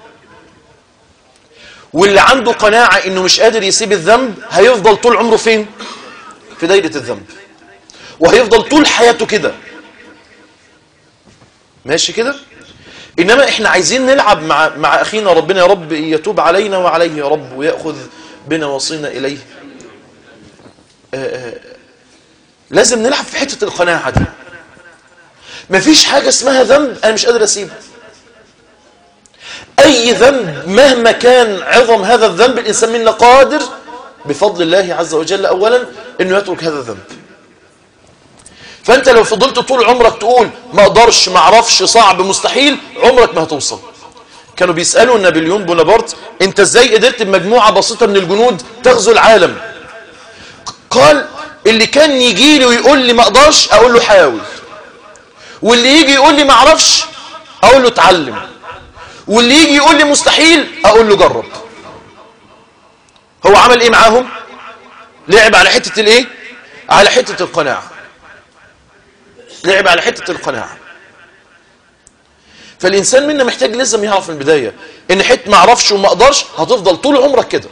واللي عنده قناعة إنه مش قادر يسيب الذنب هيفضل طول عمره فين في دايرة الذنب وهيفضل طول حياته كده ماشي كده إنما إحنا عايزين نلعب مع, مع أخينا ربنا يا رب يتوب علينا وعليه يا رب ويأخذ بنا وصينا إليه آه، آه، لازم نلعب في حتة القناعة دي مفيش حاجة اسمها ذنب أنا مش قادر أسيبه أي ذنب مهما كان عظم هذا الذنب الإنسان منا قادر بفضل الله عز وجل أولا أنه يترك هذا الذنب فأنت لو فضلت طول عمرك تقول ما أقدرش ما أعرفش صعب مستحيل عمرك ما هتوصل كانوا بيسألوا نابليون بونابرت أنت إزاي قدرت بمجموعة بسيطة من الجنود تغزو العالم قال اللي كان يجي لي ويقول لي ما أقدرش أقول له حاول واللي يجي يقول لي ما أعرفش أقول له اتعلم واللي يجي يقول لي مستحيل اقول له جرب هو عمل ايه معاهم لعب على حتة الايه على حتة القناعة لعب على حتة القناعة فالانسان منا محتاج لازم يعرف من البداية ان حته ما اعرفش وما اقدرش هتفضل طول عمرك كده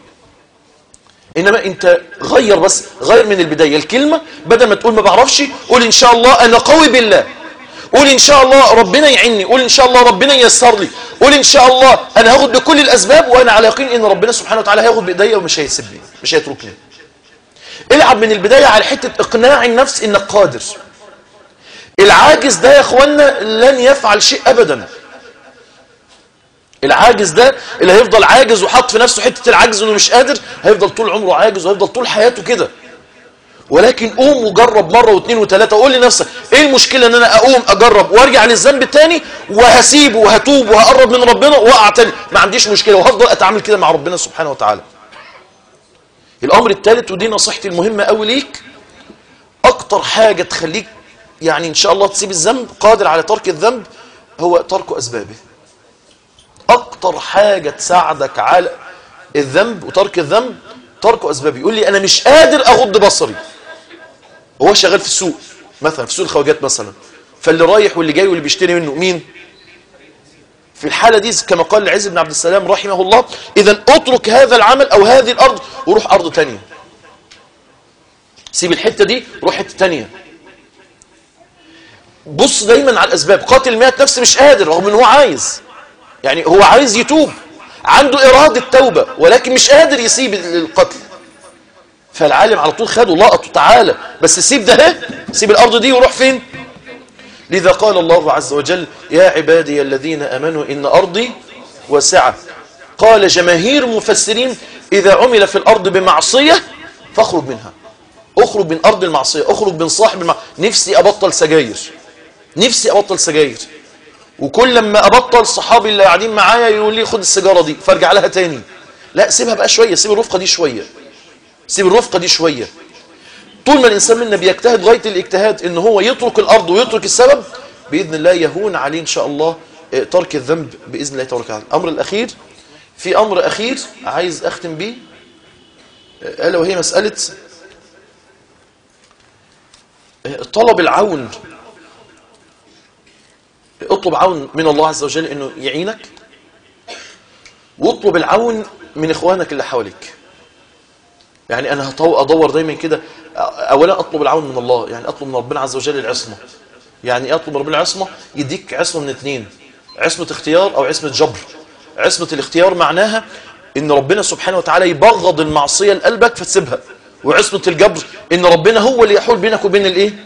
انما انت غير بس غير من البداية الكلمة بدل ما تقول ما بعرفش قول ان شاء الله انا قوي بالله قول ان شاء الله ربنا يعيني قول ان شاء الله ربنا ييسر لي قول ان شاء الله انا هاخد بكل الاسباب وانا على يقين ان ربنا سبحانه وتعالى هياخد بايديا ومش هيسيبني مش هيتركني العب من البداية على حتة اقناع النفس انك قادر العاجز ده يا اخوانا لن يفعل شيء ابدا العاجز ده اللي هيفضل عاجز وحط في نفسه حتة العجز انه مش قادر هيفضل طول عمره عاجز وهيفضل طول حياته كده ولكن قوم وجرب مرة واثنين وثلاثة وقول لنفسك ايه المشكلة ان انا اقوم اجرب وارجع للذنب التاني وهسيبه وهتوب وهقرب من ربنا واقع تاني ما عنديش مشكلة وهفضل اتعامل كده مع ربنا سبحانه وتعالى الامر الثالث ودي نصيحتي المهمة قوي ليك اكتر حاجة تخليك يعني ان شاء الله تسيب الذنب قادر على ترك الذنب هو ترك اسبابه اكتر حاجة تساعدك على الذنب وترك الذنب ترك اسبابه يقول لي انا مش قادر اغض بصري هو شغال في السوق مثلا في سوق الخواجات مثلا فاللي رايح واللي جاي واللي بيشتري منه مين في الحالة دي كما قال العز بن عبد السلام رحمه الله اذا اترك هذا العمل او هذه الارض وروح ارض تانية سيب الحتة دي روح حتة تانية بص دايما على الاسباب قاتل مئة نفس مش قادر رغم ان هو عايز يعني هو عايز يتوب عنده إرادة توبة ولكن مش قادر يسيب القتل فالعالم على طول خده لقطه تعالى بس سيب ده اهي سيب الأرض دي وروح فين لذا قال الله عز وجل يا عبادي الذين أمنوا إن أرضي واسعة قال جماهير مفسرين إذا عمل في الأرض بمعصية فاخرج منها اخرج من أرض المعصية اخرج من صاحب المعصية نفسي أبطل سجاير نفسي أبطل سجاير وكل لما ابطل صحابي اللي قاعدين معايا يقول لي خد السيجاره دي فارجع لها تاني لا سيبها بقى شويه سيب الرفقه دي شويه سيب الرفقه دي شويه طول ما الانسان منا بيجتهد غايه الاجتهاد ان هو يترك الارض ويترك السبب باذن الله يهون عليه ان شاء الله ترك الذنب باذن الله تبارك وتعالى الامر الاخير في امر اخير عايز اختم بيه الا وهي مساله طلب العون اطلب عون من الله عز وجل انه يعينك واطلب العون من اخوانك اللي حواليك يعني انا ادور دايما كده اولا اطلب العون من الله يعني اطلب من ربنا عز وجل العصمه يعني اطلب من ربنا العصمه يديك عصمه من اثنين عصمه اختيار او عصمه جبر عصمه الاختيار معناها ان ربنا سبحانه وتعالى يبغض المعصيه لقلبك فتسيبها وعصمه الجبر ان ربنا هو اللي يحول بينك وبين الايه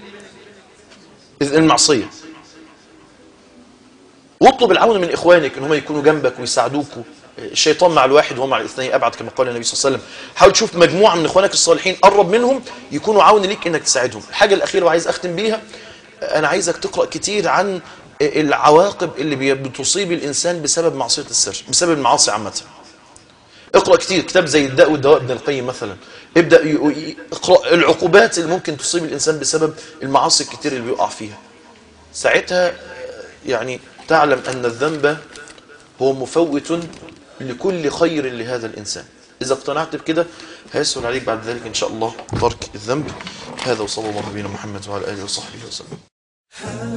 المعصيه واطلب العون من اخوانك ان هم يكونوا جنبك ويساعدوك الشيطان مع الواحد وهو مع الاثنين ابعد كما قال النبي صلى الله عليه وسلم حاول تشوف مجموعه من اخوانك الصالحين قرب منهم يكونوا عون ليك انك تساعدهم الحاجه الاخيره وعايز اختم بيها انا عايزك تقرا كتير عن العواقب اللي بي- بتصيب الانسان بسبب معصيه السر بسبب المعاصي عامه اقرا كتير كتاب زي الداء والدواء ابن القيم مثلا ابدا ي- ي- اقرا العقوبات اللي ممكن تصيب الانسان بسبب المعاصي الكتير اللي بيقع فيها ساعتها يعني تعلم ان الذنب هو مفوت لكل خير لهذا الإنسان إذا اقتنعت بكده هيسهل عليك بعد ذلك إن شاء الله ترك الذنب هذا وصلى الله على نبينا محمد وعلى آله وصحبه وسلم